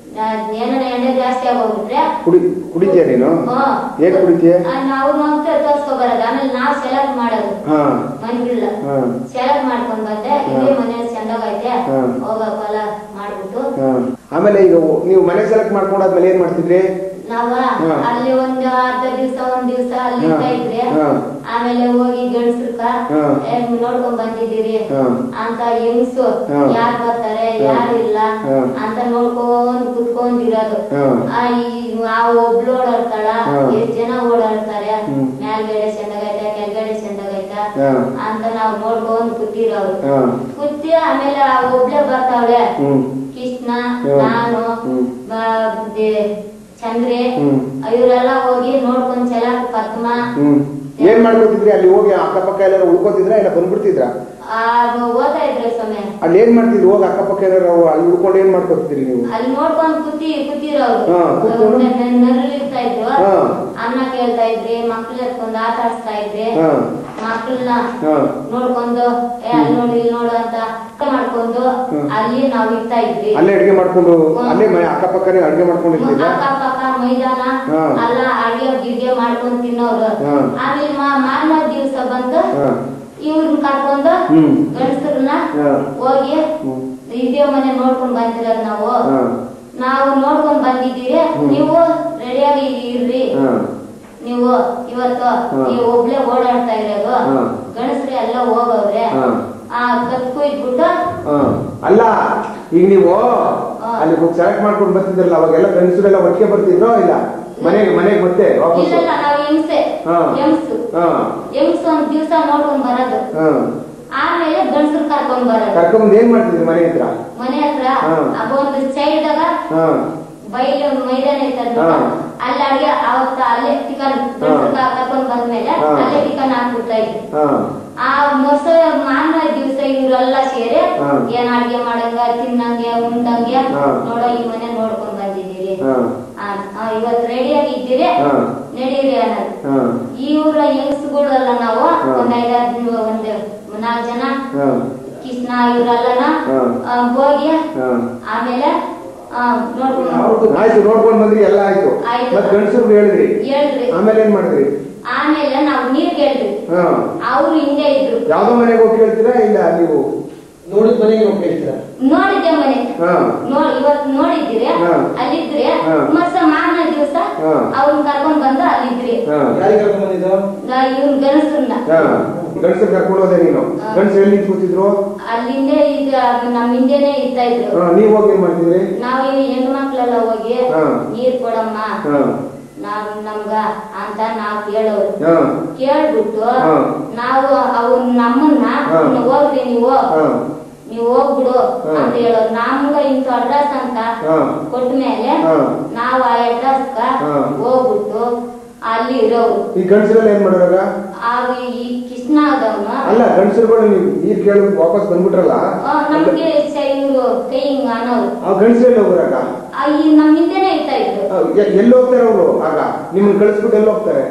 ಏನೋ ಎಣ್ಣೆ ಜಾಸ್ತಿ ಆಗೋಗ್ಬಿಟ್ರೆ ಕುಡಿ ಕುಡಿತೀಯ ನೀನು ಹಾ. ಏನ್ ಕುಡಿತೀಯ ಆ, ನಾವು ನೋಡ್ತಾ ತೋರ್ಸ್ಕೊ ಬರೋದು ಆಮೇಲೆ ನಾವು ಸೆಲೆಕ್ಟ್ ಮಾಡೋದು ಹಾ ಮನ್ಗಿಲ್ಲ ಹಾ ಸೆಲೆಕ್ಟ್ ಮಾಡ್ಕೊಂಡ್ ಬಂದೆ ಇದೇ ಮನೆ ಚಂದಾಗೈತೆ ಹಾ. ಹೋಗಕ್ಕಲ್ಲ ಮಾಡ್ಬಿಟ್ಟು ಹಾ ಆಮೇಲೆ ಈಗ ನೀವು ಮನೆ ಸೆಲೆಕ್ಟ್ ಮಾಡ್ಕೊಂಡಾದ್ಮೇಲೆ ಏನ್ ಮಾಡ್ತಿದ್ರಿ ನಾವ ಹಾ. ಅಲ್ಲಿ ಒಂದು ಅರ್ಧ ದಿವ್ಸ ಒಂದ್ ದಿವ್ಸ ಅಲ್ಲಿ ಹಾ. ಇರ್ತಾ ಇದ್ರೆ ಹಾ. ಆಮೇಲೆ ಹೋಗಿ ಗಂಡಸ್ರಕ ಹಾ. ನೋಡ್ಕೊಂಡ್ ಬಂದಿದ್ದೀರಿ ಹಾ. ಅಂತ ಹೆಂಗ್ಸು ಹಾ. ಯಾರ್ ಬರ್ತಾರೆ ಹಾ. ಯಾರು ಇಲ್ಲ ಹಾ. ಅಂತ ನೋಡ್ಕೊಂಡ್ ಕುತ್ಕೊಂಡಿರೋದು ಹಾ. ಆ ಈ- ಆ ಒಬ್ಳು ಓಡಾಡ್ತಾಳ ಹಾ. ಎಷ್ಟ್ ಜನ ಓಡಾಡ್ತಾರೆ ಹ್ಮ್. ಮೇಲ್ಗಡೆ ಚೆಂದಾಗೈತೆ ಕೆಳಗಡೆ ಚೆಂದಾಗೈತ ಹಾ. ಅಂತ ನಾವ್ ನೋಡ್ಕೊಂಡ್ ಕೂತಿರೋರು ಹಾ. ಕೂತಿ ಆಮೇಲೆ ಆ ಒಬ್ಳೆ ಬರ್ತಾವಳೆ ಹ್ಮ್ ಕೃಷ್ಣ ಹ್ಮ್. ನಾನು ಹ್ಮ್. ಬ- ದೆ- ಚಂದ್ರೆ ಹ್ಮ್. ಇವರೆಲ್ಲ ಹೋಗಿ ನೋಡ್ಕೊಂಡ್ ಚೆಲ ಪದ್ಮ ಹ್ಮ್ ಏನ್ ಮಾಡ್ಕೊತಿದ್ರಿ ಅಲ್ಲಿ ಹೋಗಿ ಅಕ್ಕಪಕ್ಕ ಎಲ್ಲಾರು ಉಳ್ಕೋತಿದ್ರ ಇಲ್ಲ ಬಂದ್ಬಿಡ್ತಿದ್ರ ಆ ಓದ್ತಾ ಇದ್ರೆ ಸಮಯ ಅಲ್ಲಿ ಏನ್ ಮಾಡ್ತಿದ್ರಿ ಹೋಗಿ ಅಕ್ಕಪಕ್ಕ ಎಲ್ಲಾರು ಅಲ್ಲಿ ಉಳ್ಕೊಂಡು ಏನ್ ಮಾಡ್ಕೊತಿದ್ರಿ ನೀವು ಅಲ್ಲಿ ನೋಡ್ಕೊಂಡ್ ಕೂತಿ ಕೂತಿರೋರು ಹಾ, ಕೂತ್ಕೊಂಡು? ನರಳಿರ್ತಾ ಇದ್ರು ಹಾ. ಅನ್ನ ಕೇಳ್ತಾ ಇದ್ರಿ ಮಕ್ಳು ಎತ್ಕೊಂಡ್ ಆಟ ಆಡ್ಸ್ತಾ ಇದ್ರಿ ಹಾ. ಮಕ್ಳನ್ನ ಹಾ. ನೋಡ್ಕೊಂಡು ಏ ಅಲ್ಲಿ ನೋಡು ಇಲ್ಲಿ ನೋಡು ಅಂತ ಅರ್ಥ ಮಾಡ್ಕೊಂಡು ಹ್ಮ್. ಅಲ್ಲಿ ನಾವ್ ಇರ್ತಾ ಇದ್ವಿ ಅಲ್ಲೇ ಅಡಿಗೆ ಮಾಡ್ಕೊಂಡು ಹ್ಮ್. ಅಲ್ಲೇ ಮನೆ ಅಕ್ಕಪಕ್ಕನೇ ಅಡಿಗೆ ಮಾಡ್ಕೊಂಡಿರ್ತಿದ್ರ ಅಕ್ಕ ಪಕ್ಕ ಮೈದಾನ ಹಾ. ಎಲ್ಲ ಅಡಿಗೆ ಗಿಡ್ಗೆ ಮಾಡ್ಕೊಂಡ್ ತಿನ್ನೋರು ಹಾ. ಆಮೇಲೆ ಮಾ- ಮಾರನೇ ದಿವ್ಸ ಬಂದು ಹಾ. ಇವ್ರನ್ನ ಕರ್ಕೊಂಡು ಹ್ಮ್. ಗಂಡಸರನ್ನ ಹಾ. ಹೋಗಿ ಹ್ಮ್. ಇದೇ ಮನೆ ನೋಡ್ಕೊಂಡ್ ಬಂದಿರೋದು ನಾವು ಹಾ. ನಾವು ನೋಡ್ಕೊಂಡ್ ಬಂದಿದ್ದೀರಿ ಹ್ಮ್. ನೀವು ರೆಡಿಯಾಗಿ ಇರ್ರಿ ಹಾ. ನೀವು ಇವತ್ತು ಹಾ. ನೀವು ಒಬ್ಳೆ ಓಡಾಡ್ತಾ ಇರೋದು ಹಾ. ಗಂಡಸ್ರಿ ಎಲ್ಲ ಹೋಗವ್ರೆ ಹಾ. ಆ ಕತ್ಕು ಇಟ್ಬಿಟ್ಟು ಹಾ. ಅಲ್ಲ ಈಗ ನೀವು ಹಾ. ಅಲ್ಲಿ ಸೆಲೆಕ್ಟ್ ಮಾಡ್ಕೊಂಡು ಬರ್ತಿದ್ರಲ್ಲ ಅವಾಗೆಲ್ಲ ಗಂಡಸರೆಲ್ಲ ಒಟ್ಟಿಗೆ ಬರ್ತಿದ್ರೋ ಇಲ್ಲ ಮನೆಗೆ ಮನೆಗೆ ಮತ್ತೆ ವಾಪಸ್ ಇಲ್ಲ ನಾವು ಹೆಂಗ್ಸೆ ಹಾ. ಹೆಂಗ್ಸು ಹಾ ಹೆಂಗ್ಸು ಒಂದ್ ದಿವ್ಸ ನೋಡ್ಕೊಂಡ್ ಬರೋದು ಹಾ ಆಮೇಲೆ ಗಂಡಸ್ರು ಕರ್ಕೊಂಡ್ ಬರೋದು ಕರ್ಕೊಂಡ್ ಏನ್ ಮಾಡ್ತಿದ್ರಿ ಮನೆ ಹತ್ರ ಮನೆ ಹತ್ರ ಹಾ. ಅವ ಒಂದು ಸೈಡ್ದಾಗ ಹಾ ಬೈಲು ಮೈದಾನ ಐತದ ಹಾ. ಅಲ್ಲಿ ಅಡಿಗೆ ಅವತ್ತ ಅಲ್ಲೇ ಚಿಕನ್ ಕರ್ಕೊಂಡ್ ಬಂದ್ಮೇಲೆ ಹಾ. ಅಲ್ಲೇ ಚಿಕನ್ ಹಾಕ್ಬಿಡ್ತಾ ಇದ್ವಿ ಹಾ ಆ ಮೊಸ ಮಾರನೇ ದಿವಸ ಇವರೆಲ್ಲ ಸೇರಿ ಹಾ. ಏನ್ ಅಡ್ಗೆ ಮಾಡಂಗ ತಿನ್ನಂಗೆ ಉಂಡಂಗೆ ಹಾ. ನೋಡೋ ಈ ಮನೆ ನೋಡ್ಕೊಂಡ್ ಬಂದಿದ್ದೀರಿ ಹಾ ಆ, ಆ, ಇವತ್ ರೆಡಿಯಾಗಿ ಇದ್ದೀರಿ ಹಾ. ನಡೀರಿ ಅನ್ನೋದು ಹಾ ಇವ್ರ ಹೆಂಗಸುಗಳೆಲ್ಲ ನಾವು ಹಾ. ಒಂದ್ ಐದಾರು ಒಂದ್ ನಾಲ್ಕು ಜನ ಹಾ ಕೃಷ್ಣ ಇವರೆಲ್ಲನ ಹಾ. ಆ, ಹೋಗಿ ಹಾ ಆಮೇಲೆ ಆ, ನೋಡ್ಕೊಂಡು ಆಯ್ತು ನೋಡ್ಕೊಂಡ್ ಬಂದ್ರಿ ಎಲ್ಲ ಆಯ್ತು ಆಯ್ತು. ಮತ್ ಗಂಡಸರು ಹೇಳಿದ್ರಿ ಹೇಳಿದ್ರಿ ಆಮೇಲೆ ಏನ್ ಮಾಡಿದ್ರಿ ಆಮೇಲೆ ನಾವು ನೀರ್ ಕೇಳಿದ್ವಿ ಹಾ ಅವ್ರು ಹಿಂದೆ ಇದ್ರು ಯಾವ್ದೋ ಮನೆಗೆ ಹೋಗಿ ಕೇಳ್ತೀರಾ ಇಲ್ಲ ನೀವು ನೋಡಿದ ಮನೆಗೆ ಹೋಗಿ ಕೇಳ್ತೀರಾ ನೋಡಿದ್ದೆ ಮನೆ ಹಾ ನೋಡ್ ಇವತ್ ನೋಡಿದ್ದೀರಿ ಹಾ. ಅಲ್ಲಿದ್ರಿ ಹಾ. ಮತ್ತ ಮಾರನೇ ದಿವಸ ಹಾ. ಅವ್ರನ್ನ ಕರ್ಕೊಂಡ್ ಬಂದು ಅಲ್ಲಿದ್ರಿ ಹಾ ಯಾರಿಗೆ ಕರ್ಕೊಂಡ್ ಬಂದಿದ್ದು ನಾ ಇವ್ನ್ ಗಣಸರನ್ನ ಹಾ ಗಂಡಸರು ಕರ್ಕೊಂಡು ಹೋದೆ ನೀನು ಗಂಡಸರು ಎಲ್ಲಿ ನಿಂತ್ ಕೂತಿದ್ರು ಅಲ್ಲಿಂದೆ ಈಗ ನಮ್ ಹಿಂದೆನೆ ಇರ್ತಾ ಇದ್ರು ಹಾ ನೀವ್ ಹೋಗಿ ಏನ್ ಮಾಡ್ತಿದ್ರಿ ನಾವ್ ಈ ಹೆಣ್ಣು ಮಕ್ಳೆಲ್ಲ ಹೋಗಿ ಹಾ. ನೀರ್ ಕೊಡಮ್ಮ ಹಾ ನಾವ್ ನಮ್ಗ ಅಂತ ನಾವ್ ಕೇಳೋರು ಹಾ ಕೇಳ್ಬಿಟ್ಟು ಹಾ. ನಾವು ಅವ್ರ ನಮ್ಮನ್ನ ಹಾ. ಇನ್ನು ಹೋಗ್ರಿ ನೀವು ಹಾ ನೀವು ಹೋಗ್ಬಿಡು ಹಾ. ಅಂತ ಹೇಳೋರು ನಮ್ಗ ಇಂಥ ಅಡ್ರೆಸ್ ಅಂತ ಹಾ. ಕೊಟ್ಟ ಮೇಲೆ ಹಾ. ನಾವು ಆ ಅಡ್ರೆಸ್ ಹಾ. ಹೋಗ್ಬಿಟ್ಟು ಅಲ್ಲಿ ಇರೋರು ಈ ಗಂಡಸರೆಲ್ಲ ಏನ್ ಮಾಡೋರಾಗ ಆಗ ಈ ಕೃಷ್ಣ ಆದವನು ಅಲ್ಲ ಗಂಡಸರುಗಳು ನೀವು ನೀರ್ ಕೇಳಿ ವಾಪಸ್ ಬಂದ್ಬಿಟ್ರಲ್ಲ ನಮ್ಗೆ ಸ- ಇವ್ರು ಕೈ ಹಿಂಗ ಅನ್ನೋರು ಆ ಗಂಡಸರೆಲ್ಲ ಹೋಗ್ರಾಗ ಆ, ಈ ನಮ್ ಹಿಂದೆನೆ ಇರ್ತಾ ಇದ್ರು ಎಲ್ಲಿ ಹೋಗ್ತಾರೆ ಅವರು ಆಗ ನಿಮ್ಮನ್ನ ಕಳಿಸ್ಬಿಟ್ಟು ಎಲ್ಲಿ ಹೋಗ್ತಾರೆ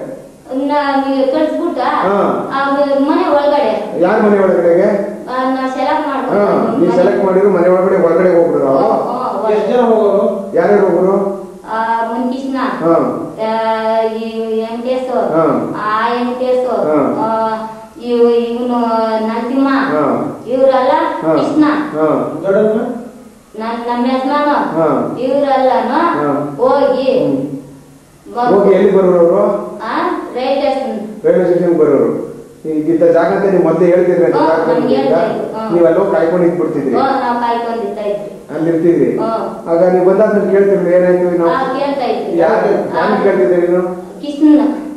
ನಮಗೆ ಕಳ್ಸ್ಬಿಟ್ಟ ಹಾ. ಆ, ಮನೆ ಒಳಗಡೆ ಯಾರ ಮನೆ ಒಳಗಡೆಗೆ ಆ, ನಾವ್ ಸೆಲೆಕ್ಟ್ ಹಾ ಮಾಡ್ಕೊಂಡು ನೀವ್ ಸೆಲೆಕ್ಟ್ ಮಾಡಿದ್ರು ಮನೆ ಒಳಗಡೆ ಒಳಗಡೆ ಹೋಗ್ಬಿಡ್ರು ಅವರು ಎಷ್ಟು ಜನ ಹೋಗೋರು ಯಾರ್ಯಾರು ಹೋಗ್ರು ಮುನ್ಕೃಷ್ಣ ಹಾ ವೆಂಕಟೇಶು ಹಾ. ಆ ವೆಂಕಟೇಶು ಹಾ. ಇವನು ನರಸಿಂಹ ಹಾ. ಇವರೆಲ್ಲ ಹಾ. ಕೃಷ್ಣ ಹಾ ದೊಡ್ಡವ್ರನ್ನ ನನ್ ನಮ್ಮ ಯಜಮಾನ ಹಾ. ಇವರೆಲ್ಲನು ಹಾ. ಹೋಗಿ ಬ- ಹೋಗಿ ಎಲ್ಲಿ ಬರೋರು ಅವರು ಆ, ರೈಲ್ವೆ ಸ್ಟೇಷನ್ ರೈಲ್ವೆ ಸ್ಟೇಷನ್ ಬರೋರು ಈಗಿದ್ದ ಜಾಗ ಅಂತ ನೀವು ಮೊದಲೇ ಹೇಳ್ತಿದ್ರಿ ಅಂತ ಹಾ, ಜಾಗ ನಮ್ಗೆ ಅಂತ. ಹೇಳ್ತಾ ಇದ್ರು, ಹಾ. ನೀವು ಅಲ್ಲೋ ಕಾಯ್ಕೊಂಡು ಇದ್ಬಿಡ್ತಿದ್ರಿ ಓ, ನಾವ್ ಕಾಯ್ಕೊಂಡಿರ್ತಾ ಇದ್ವಿ ಅಲ್ಲಿ ಇರ್ತಿದ್ರಿ ಹಾ. ಆಗ ನೀವು ಬಂದಾದ್ಮೇಲೆ ಕೇಳ್ತಿರ್ಲಿ ಏನಾಯ್ತು ನಾವು ಆ, ಕೇಳ್ತಾ ಇದ್ವಿ ಯಾರು ಆ, ಯಾರು ಕೇಳ್ತಿದ್ದೆ ನೀನು ಕೃಷ್ಣನ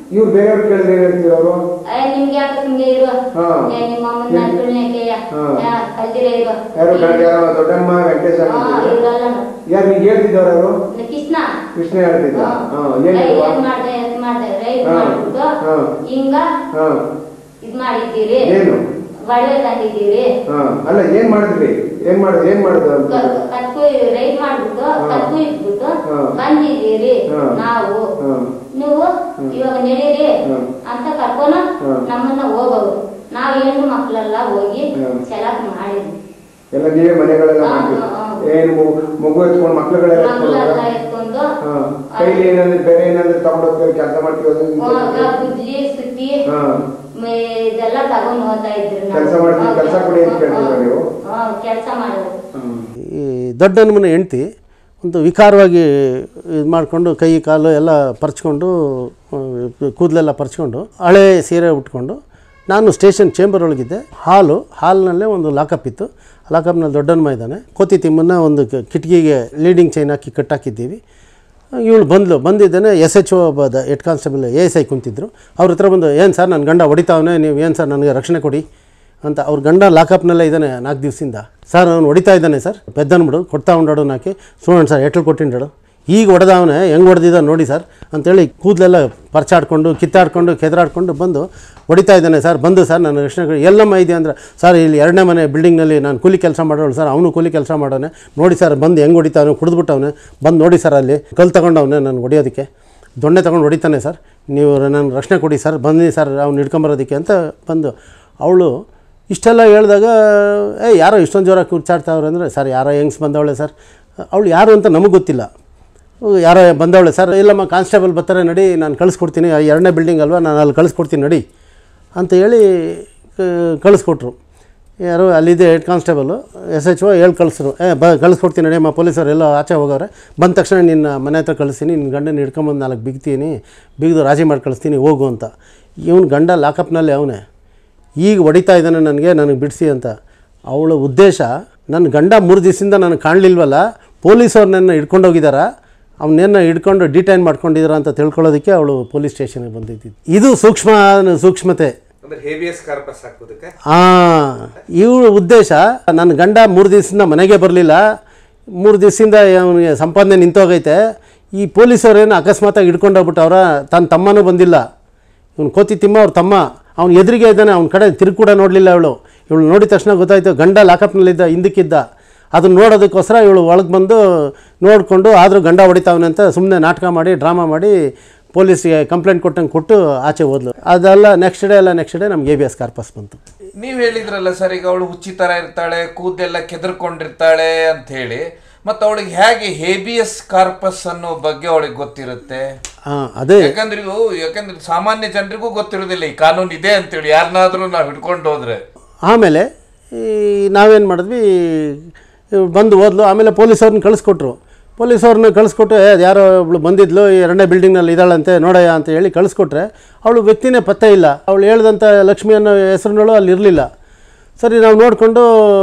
ಇವ್ರು ಬೇರೆಯವ್ರು ಕೇಳಿದ್ರೆ ಏನ್ ಹೇಳ್ತೀರ ಅವರು ಅಯ್ಯ ನಿಮ್ಗೆ ಯಾಕೆ ಸುಮ್ನೆ ಇರು ಹಾ. ಏ, ನಿಮ್ಮ ಅಮ್ಮನ ತುಳ್ನೆಕೆಯ ಹಾ. ಕಲ್ದಿರ ಇರು ಯಾರು ಗಂಡ ಯಾರೋ ದೊಡ್ಡಮ್ಮ ವೆಂಕಟೇಶ ಹಾ, ಇವ್ರಲ್ಲ ಯಾರು ನಿಂಗೆ ಹೇಳ್ತಿದ್ದವ್ರು ಯಾರು ಕೃಷ್ಣ ಕೃಷ್ಣ ಹೇಳ್ತಿದ್ದ ಹಾ. ಹಾ ರೈ ಏನ್ ಏನ್ ಮಾಡ್ದೆ ಎತ್ ಮಾಡ್ದೆ ರೈ ಹಾ. ಮಾಡ್ಬಿಟ್ಟು ಹಾ. ಹಿಂಗ ಹಾ ಇದ್ ಮಾಡಿದ್ದೀರಿ ಏನು ಒಡವೆ ತಂದಿದ್ದೀರಿ ಹಾ ಅಲ್ಲ ಏನ್ ಮಾಡಿದ್ರಿ ಏನ್ ಮಾಡಿದ್ರಿ ಏನ್ ಮಾಡಿದ್ರು ಅಂತ ಕತ್ಕು ರೈಡ್ ಮಾಡ್ಬಿಟ್ಟು ಹಾ. ಕತ್ಕು ಇಟ್ಬಿಟ್ಟು ಹಾ. ಬಂದಿದ್ದೀರಿ ಹಾ. ನಾವು ಹಾ ನೀವು ಇವಾಗ ನಡೀರಿ ಹಾ. ಅಂತ ಕರ್ಕೊಂಡು ಹಾ. ನಮ್ಮನ್ನ ಹೋಗೋರು ನಾವ್ ಹೆಣ್ಣು ಮಕ್ಳೆಲ್ಲ ಹೋಗಿ ಹಾ. ಚೆಲಾಕ್ ಮಾಡಿದ್ವಿ ಎಲ್ಲ ನೀವೇ ಮನೆಗಳೆಲ್ಲ ಹಾ, ಮಾಡಿ ಹಾ, ಹಾ. ಏನ್ ಮಗು- ಮಗು ಎತ್ಕೊಂಡು ಮಕ್ಳುಗಳೆಲ್ಲ ಎತ್ಕೊಂಡು ಮಕ್ಕಳೆಲ್ಲ ಎತ್ಕೊಂಡು ಹಾ ಕೈಲಿ ಏನಾದ್ರು ಬೇರೆ ಏನಾದ್ರು ತಗೊಂಡು ಹೋಗ್ತಾರೆ ಕೆಲಸ ಮಾಡ್ತೀವಿ ಅದು ಇದು ಹೋಗ ಅಂತ. ಗುಜ್ಜಿ ಸುತ್ತಿ ಹಾ ಮೇ- ಇದೆಲ್ಲ ತಗೊಂಡ್ ಹೋಗ್ತಾ ಇದ್ರು ನಾವು. ಕೆಲ್ಸ ಮಾಡ್ತೀವಿ, ಹಾ, ಕೆಲ್ಸ ಕೊಡಿ ಅಂತ ಕೇಳ್ತಿದ್ರಾ ನೀವು? ಹಾ ಕೆಲಸ ಮಾಡೋದು ಹ್ಮ್. ಈ ದೊಡ್ಡ ಹನುಮನ ಹೆಂಡ್ತಿ ಒಂದು ವಿಕಾರವಾಗಿ ಇದು ಮಾಡಿಕೊಂಡು ಕೈ ಕಾಲು ಎಲ್ಲ ಪರ್ಚ್ಕೊಂಡು ಆ, ಕೂದಲೆಲ್ಲ ಪರ್ಚ್ಕೊಂಡು ಹಳೆ ಸೀರೆ ಉಟ್ಕೊಂಡು ನಾನು ಸ್ಟೇಷನ್ ಚೇಂಬರ್ ಒಳಗಿದ್ದೆ ಹಾಲು ಹಾಲ್ನಲ್ಲೇ ಒಂದು ಲಾಕಪ್ ಇತ್ತು ಲಾಕಪ್ನಲ್ಲಿ ದೊಡ್ಡ ಹನುಮ ಇದ್ದಾನೆ ಕೋತಿ ತಿಮ್ಮನ್ನ ಒಂದು ಕ- ಕಿಟಕಿಗೆ ಲೀಡಿಂಗ್ ಚೈನ್ ಹಾಕಿ ಕಟ್ಟಾಕಿದ್ದೀವಿ ಇವಳು ಬಂದ್ಲು ಬಂದಿದ್ದಾನೆ ಎಸ್ ಎಚ್ ಒ ಬದ head constable A S I ಕುಂತಿದ್ರು ಅವ್ರ ಹತ್ರ ಬಂದು ಏನು ಸರ್ ನನ್ನ ಗಂಡ ಹೊಡಿತಾವನೆ ನೀವು ಏನು ಸರ್ ನನಗೆ ರಕ್ಷಣೆ ಕೊಡಿ ಅಂತ ಅವ್ರ ಗಂಡ ಲಾಕಪ್ನಲ್ಲೇ ಇದ್ದಾನೆ ನಾಲ್ಕು ದಿವಸದಿಂದ ಸರ್ ಅವ್ನು ಹೊಡಿತಾ ಇದ್ದಾನೆ ಸರ್ ಪೆದ್ದನ್ಬಿಡು ಕೊಡ್ತಾ ಉಂಡಾಡು ನಾಕಿ ಸುಮ್ಮನೆ ಸರ್ ಎಟ್ಲು ಕೊಟ್ಟಿಂಡಾಡು ಈಗ ಹೊಡೆದವನೆ ಹೆಂಗೆ ಹೊಡೆದಿದ್ದ ನೋಡಿ ಸರ್ ಅಂತೇಳಿ ಕೂದಲೆಲ್ಲ ಪರ್ಚಾಡ್ಕೊಂಡು ಕಿತ್ತಾಡ್ಕೊಂಡು ಕೆದರಾಡ್ಕೊಂಡು ಬಂದು ಹೊಡಿತಾ ಇದ್ದಾನೆ ಸರ್ ಬಂದು ಸರ್ ನನ್ನ ರಕ್ಷಣೆ ಕೊಡಿ. ಎಲ್ಲಮ್ಮ ಇದೆ ಅಂದ್ರೆ ಸರ್ ಇಲ್ಲಿ ಎರಡನೇ ಮನೆ ಬಿಲ್ಡಿಂಗ್ನಲ್ಲಿ ನಾನು ಕೂಲಿ ಕೆಲಸ ಮಾಡೋಳು ಸರ್ ಅವನು ಕೂಲಿ ಕೆಲಸ ಮಾಡೋನೆ ನೋಡಿ ಸರ್ ಬಂದು ಹೆಂಗೆ ಹೊಡಿತಾವನೆ ಕುಡಿದ್ಬಿಟ್ಟವನೆ ಬಂದು ನೋಡಿ ಸರ್ ಅಲ್ಲಿ ಕಲ್ಲು ತಗೊಂಡವನೆ ನಾನು ಹೊಡಿಯೋದಕ್ಕೆ ದೊಣ್ಣೆ ತಗೊಂಡು ಹೊಡಿತಾನೆ ಸರ್ ನೀವು ನನ್ನ ರಕ್ಷಣೆ ಕೊಡಿ ಸರ್ ಬನ್ನಿ ಸರ್ ಅವ್ನು ಹಿಡ್ಕೊಂಬರೋದಕ್ಕೆ ಅಂತ ಬಂದು ಅವಳು ಇಷ್ಟೆಲ್ಲ ಹೇಳಿದಾಗ ಏ ಯಾರೋ ಇಷ್ಟೊಂದು ಜೋರಾಗಿ ಕೂರ್ಚಾಡ್ತಾವ್ರೆ ಅಂದರೆ ಸರ್ ಯಾರೋ ಹೆಂಗ್ಸ್ ಬಂದವಳೆ ಸರ್ ಅವಳು ಯಾರು ಅಂತ ನಮಗೆ ಗೊತ್ತಿಲ್ಲ ಹ್ಮ್, ಯಾರೋ ಬಂದವಳೆ ಸರ್ ಇಲ್ಲಮ್ಮ ಕಾನ್ಸ್ಟೇಬಲ್ ಬರ್ತಾರೆ ನಡಿ ನಾನು ಕಳಿಸ್ಕೊಡ್ತೀನಿ ಆ ಎರಡನೇ ಬಿಲ್ಡಿಂಗ್ ಅಲ್ವಾ ನಾನು ಅಲ್ಲಿ ಕಳಿಸ್ಕೊಡ್ತೀನಿ ನಡಿ ಅಂತ ಹೇಳಿ ಕ- ಕಳಿಸ್ಕೊಟ್ರು ಯಾರು ಅಲ್ಲಿದೆ head constable S H O ಹೇಳಿ ಕಳಿಸ್ರು ಏ ಬ ಕಳಿಸ್ಕೊಡ್ತೀನಿ ನಡಿಯಮ್ಮ ಪೊಲೀಸರು ಎಲ್ಲ ಆಚೆ ಹೋಗೋರೆ ಬಂದ ತಕ್ಷಣ ನಿನ್ನ ಮನೆ ಹತ್ರ ಕಳಿಸ್ತೀನಿ ನಿನ್ನ ಗಂಡನ ಹಿಡ್ಕೊಂಬಂದು ನಾಲ್ಕು ಬಿಗ್ತೀನಿ ಬಿಗಿದು ರಾಜಿ ಮಾಡಿ ಕಳಿಸ್ತೀನಿ ಹೋಗು ಅಂತ ಇವನು ಗಂಡ ಲಾಕಪ್ನಲ್ಲಿ ಅವನೇ ಈಗ ಹೊಡಿತಾ ಇದ್ದಾನೆ ನನಗೆ ನನಗೆ ಬಿಡಿಸಿ ಅಂತ ಅವಳ ಉದ್ದೇಶ ನನ್ನ ಗಂಡ ಮೂರು ದಿವಸದಿಂದ ನನಗೆ ಕಾಣಲಿಲ್ವಲ್ಲ ಪೊಲೀಸವ್ರು ನನ್ನ ಹಿಡ್ಕೊಂಡು ಹೋಗಿದಾರ ಅವನ್ನೇನ ಹಿಡ್ಕೊಂಡು ಡಿಟೈನ್ ಮಾಡ್ಕೊಂಡಿದಾರ ಅಂತ ತಿಳ್ಕೊಳ್ಳೋದಕ್ಕೆ ಅವಳು ಪೊಲೀಸ್ ಸ್ಟೇಷನ್ಗೆ ಬಂದಿದ್ದು ಇದು ಸೂಕ್ಷ್ಮ ಸೂಕ್ಷ್ಮತೆ ಅಂದ್ರೆ ಹೇವಿಯಸ್ ಕಾರ್ಪಸ್ ಹಾಕೋದಕ್ಕೆ ಹಾಂ ಇವಳ ಉದ್ದೇಶ ನನ್ನ ಗಂಡ ಮೂರು ದಿವಸದಿಂದ ಮನೆಗೆ ಬರಲಿಲ್ಲ ಮೂರು ದಿವಸದಿಂದ ಅವನಿಗೆ ಸಂಪಾದನೆ ನಿಂತೋಗೈತೆ ಈ ಪೊಲೀಸರೇನು ಅಕಸ್ಮಾತಾಗಿ ಹಿಡ್ಕೊಂಡು ಹೋಗ್ಬಿಟ್ಟವ್ರ ತನ್ನ ತಮ್ಮನೂ ಬಂದಿಲ್ಲ ಇವನು ಕೋತಿ ತಿಮ್ಮ ಅವ್ರ ತಮ್ಮ ಅವ್ನು ಎದುರಿಗೆ ಇದ್ದಾನೆ ಅವ್ನ ಕಡೆ ತಿರುಗಿ ಕೂಡ ನೋಡಲಿಲ್ಲ ಇವಳು ಇವಳು ನೋಡಿದ ತಕ್ಷಣ ಗೊತ್ತಾಯ್ತು ಗಂಡ ಲಾಕಪ್ನಲ್ಲಿದ್ದ ಹಿಂದಕ್ಕಿದ್ದ ಅದನ್ನ ನೋಡೋದಕ್ಕೋಸ್ಕರ ಇವಳು ಒಳಗೆ ಬಂದು ನೋಡಿಕೊಂಡು ಆದರೂ ಗಂಡ ಹೊಡಿತಾವನೆ ಅಂತ ಸುಮ್ಮನೆ ನಾಟಕ ಮಾಡಿ ಡ್ರಾಮಾ ಮಾಡಿ ಪೊಲೀಸ್ಗೆ ಕಂಪ್ಲೇಂಟ್ ಕೊಟ್ಟಂಗೆ ಕೊಟ್ಟು ಆಚೆ ಹೋದ್ಲು ಅದೆಲ್ಲ ನೆಕ್ಸ್ಟ್ ಡೇ ಎಲ್ಲ ನೆಕ್ಸ್ಟ್ ಡೇ ನಮ್ಗೆ ಎ ಬಿ ಎಸ್ ಕಾರ್ಪಸ್ ಬಂತು ನೀವ್ ಹೇಳಿದ್ರಲ್ಲ ಸರ್ ಈಗ ಅವಳು ಹುಚ್ಚಿ ತರ ಇರ್ತಾಳೆ ಕೂದೆಲ್ಲ ಕೆದರ್ಕೊಂಡಿರ್ತಾಳೆ ಅಂತ ಹೇಳಿ ಮತ್ತೆ ಅವಳಿಗೆ ಹೇಗೆ ಹೇಬಿಯಸ್ ಕಾರ್ಪಸ್ ಅನ್ನೋ ಬಗ್ಗೆ ಅವಳಿಗೆ ಗೊತ್ತಿರುತ್ತೆ ಹಾಂ ಅದೇ ಯಾಕಂದ್ರೆ ಇವು ಯಾಕಂದ್ರೆ ಸಾಮಾನ್ಯ ಜನರಿಗೂ ಗೊತ್ತಿರೋದಿಲ್ಲ ಈ ಕಾನೂನು ಇದೆ ಅಂತೇಳಿ ಯಾರನ್ನಾದ್ರೂ ನಾವು ಹಿಡ್ಕೊಂಡು ಹೋದ್ರೆ ಆಮೇಲೆ ಈ ನಾವೇನು ಮಾಡಿದ್ವಿ ಇವ್ಳು ಬಂದು ಹೋದ್ಲು ಆಮೇಲೆ ಪೊಲೀಸವ್ರನ್ನ ಕಳಿಸ್ಕೊಟ್ರು ಪೊಲೀಸವ್ರನ್ನ ಕಳಿಸ್ಕೊಟ್ಟು ಏ ಅದ್ ಯಾರೋ ಒಬ್ಳು ಬಂದಿದ್ಲು ಈ ಎರಡನೇ ಬಿಲ್ಡಿಂಗ್ನಲ್ಲಿ ಇದ್ದಾಳಂತೆ ನೋಡಯ್ಯ ಅಂತ ಹೇಳಿ ಕಳಿಸ್ಕೊಟ್ರೆ ಅವಳು ವ್ಯಕ್ತಿನೇ ಪತ್ತೆ ಇಲ್ಲ ಅವಳು ಹೇಳ್ದಂಥ ಲಕ್ಷ್ಮಿ ಅನ್ನೋ ಹೆಸರಿನಳು ಅಲ್ಲಿ ಇರಲಿಲ್ಲ ಸರಿ ನಾವು ನೋಡಿಕೊಂಡು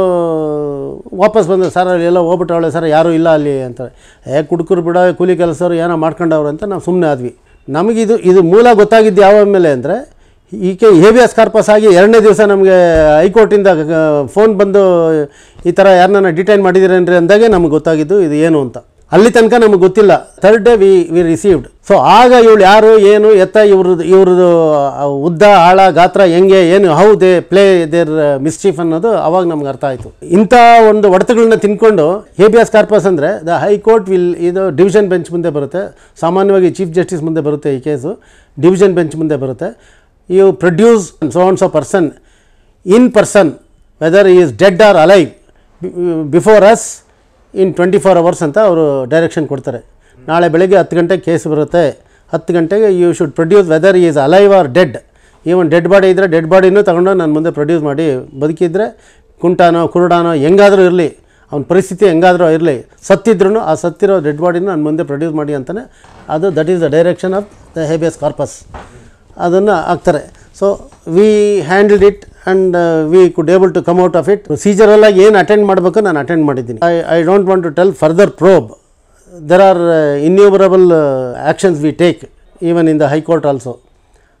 ವಾಪಸ್ ಬಂದೆ ಸರ್ ಅಲ್ಲಿ ಎಲ್ಲ ಹೋಗ್ಬಿಟ್ಟವಳೆ ಸರ್ ಯಾರೂ ಇಲ್ಲ ಅಲ್ಲಿ ಅಂತ ಏ ಕುಡುಕರು ಬಿಡ ಕೂಲಿ ಕೆಲಸವ್ರು ಏನೋ ಮಾಡ್ಕೊಂಡವ್ರು ಅಂತ ನಾವು ಸುಮ್ಮನೆ ಆದ್ವಿ ನಮಗಿದು ಇದು ಮೂಲ ಗೊತ್ತಾಗಿದ್ದು ಯಾವ ಮೇಲೆ ಅಂದರೆ ಈಕೆ ಹೇವಿಯಸ್ ಕಾರ್ಪಸ್ ಆಗಿ ಎರಡನೇ ದಿವಸ ನಮಗೆ ಹೈಕೋರ್ಟಿಂದ ಫೋನ್ ಬಂದು ಈ ಥರ ಯಾರನ್ನ ಡಿಟೈನ್ ಮಾಡಿದ್ದೀರೇನ್ರಿ ಅಂದಾಗೆ ನಮಗೆ ಗೊತ್ತಾಗಿದ್ದು ಇದು ಏನು ಅಂತ ಅಲ್ಲಿ ತನಕ ನಮಗೆ ಗೊತ್ತಿಲ್ಲ third day we we received so ಆಗ ಇವಳು ಯಾರು ಏನು ಎತ್ತ ಇವ್ರದ್ದು ಇವ್ರದ್ದು ಆ, ಉದ್ದ ಆಳ ಗಾತ್ರ ಹೆಂಗೆ ಏನು how they play their mischief ಅನ್ನೋದು ಅವಾಗ ನಮ್ಗೆ ಅರ್ಥ ಆಯಿತು ಇಂಥ ಒಂದು ಹೊಡೆತಗಳನ್ನ ತಿನ್ಕೊಂಡು ಹೇಬಿಯಸ್ ಕಾರ್ಪಸ್ ಅಂದರೆ ದ ಹೈಕೋರ್ಟ್ ವಿಲ್ ಇದು ಡಿವಿಷನ್ ಬೆಂಚ್ ಮುಂದೆ ಬರುತ್ತೆ ಸಾಮಾನ್ಯವಾಗಿ ಚೀಫ್ ಜಸ್ಟಿಸ್ ಮುಂದೆ ಬರುತ್ತೆ ಈ ಕೇಸು ಡಿವಿಷನ್ ಬೆಂಚ್ ಮುಂದೆ ಬರುತ್ತೆ you produce so and so person in person whether is dead or alive before us in twenty four hours ಅಂತ ಅವರು ಡೈರೆಕ್ಷನ್ ಕೊಡ್ತಾರೆ ನಾಳೆ ಬೆಳಗ್ಗೆ ಹತ್ತು ಗಂಟೆಗೆ ಕೇಸ್ ಬರುತ್ತೆ ಹತ್ತು ಗಂಟೆಗೆ you should produce whether is alive or dead even dead body ಇದ್ದರೆ ಡೆಡ್ ಬಾಡಿನೂ ತಗೊಂಡು ನನ್ನ ಮುಂದೆ ಪ್ರೊಡ್ಯೂಸ್ ಮಾಡಿ ಬದುಕಿದ್ರೆ ಕುಂಟಾನೋ ಕುರುಡಾನೋ ಹೆಂಗಾದರೂ ಇರಲಿ ಅವನ ಪರಿಸ್ಥಿತಿ ಹೆಂಗಾದರೂ ಇರಲಿ ಸತ್ತಿದ್ರೂ ಆ ಸತ್ತಿರೋ ಡೆಡ್ ಬಾಡಿನ ನನ್ನ ಮುಂದೆ ಪ್ರೊಡ್ಯೂಸ್ ಮಾಡಿ ಅಂತಾನೆ ಅದು that is the direction of the habeas corpus ಅದನ್ನು ಹಾಕ್ತಾರೆ so we handled it and we could able to come out of it ಪ್ರೊಸೀಜರಲ್ಲಾಗಿ ಏನು ಅಟೆಂಡ್ ಮಾಡಬೇಕು ನಾನು ಅಟೆಂಡ್ ಮಾಡಿದ್ದೀನಿ I I don't want to tell further probe there are innumerable actions we take even in the high court also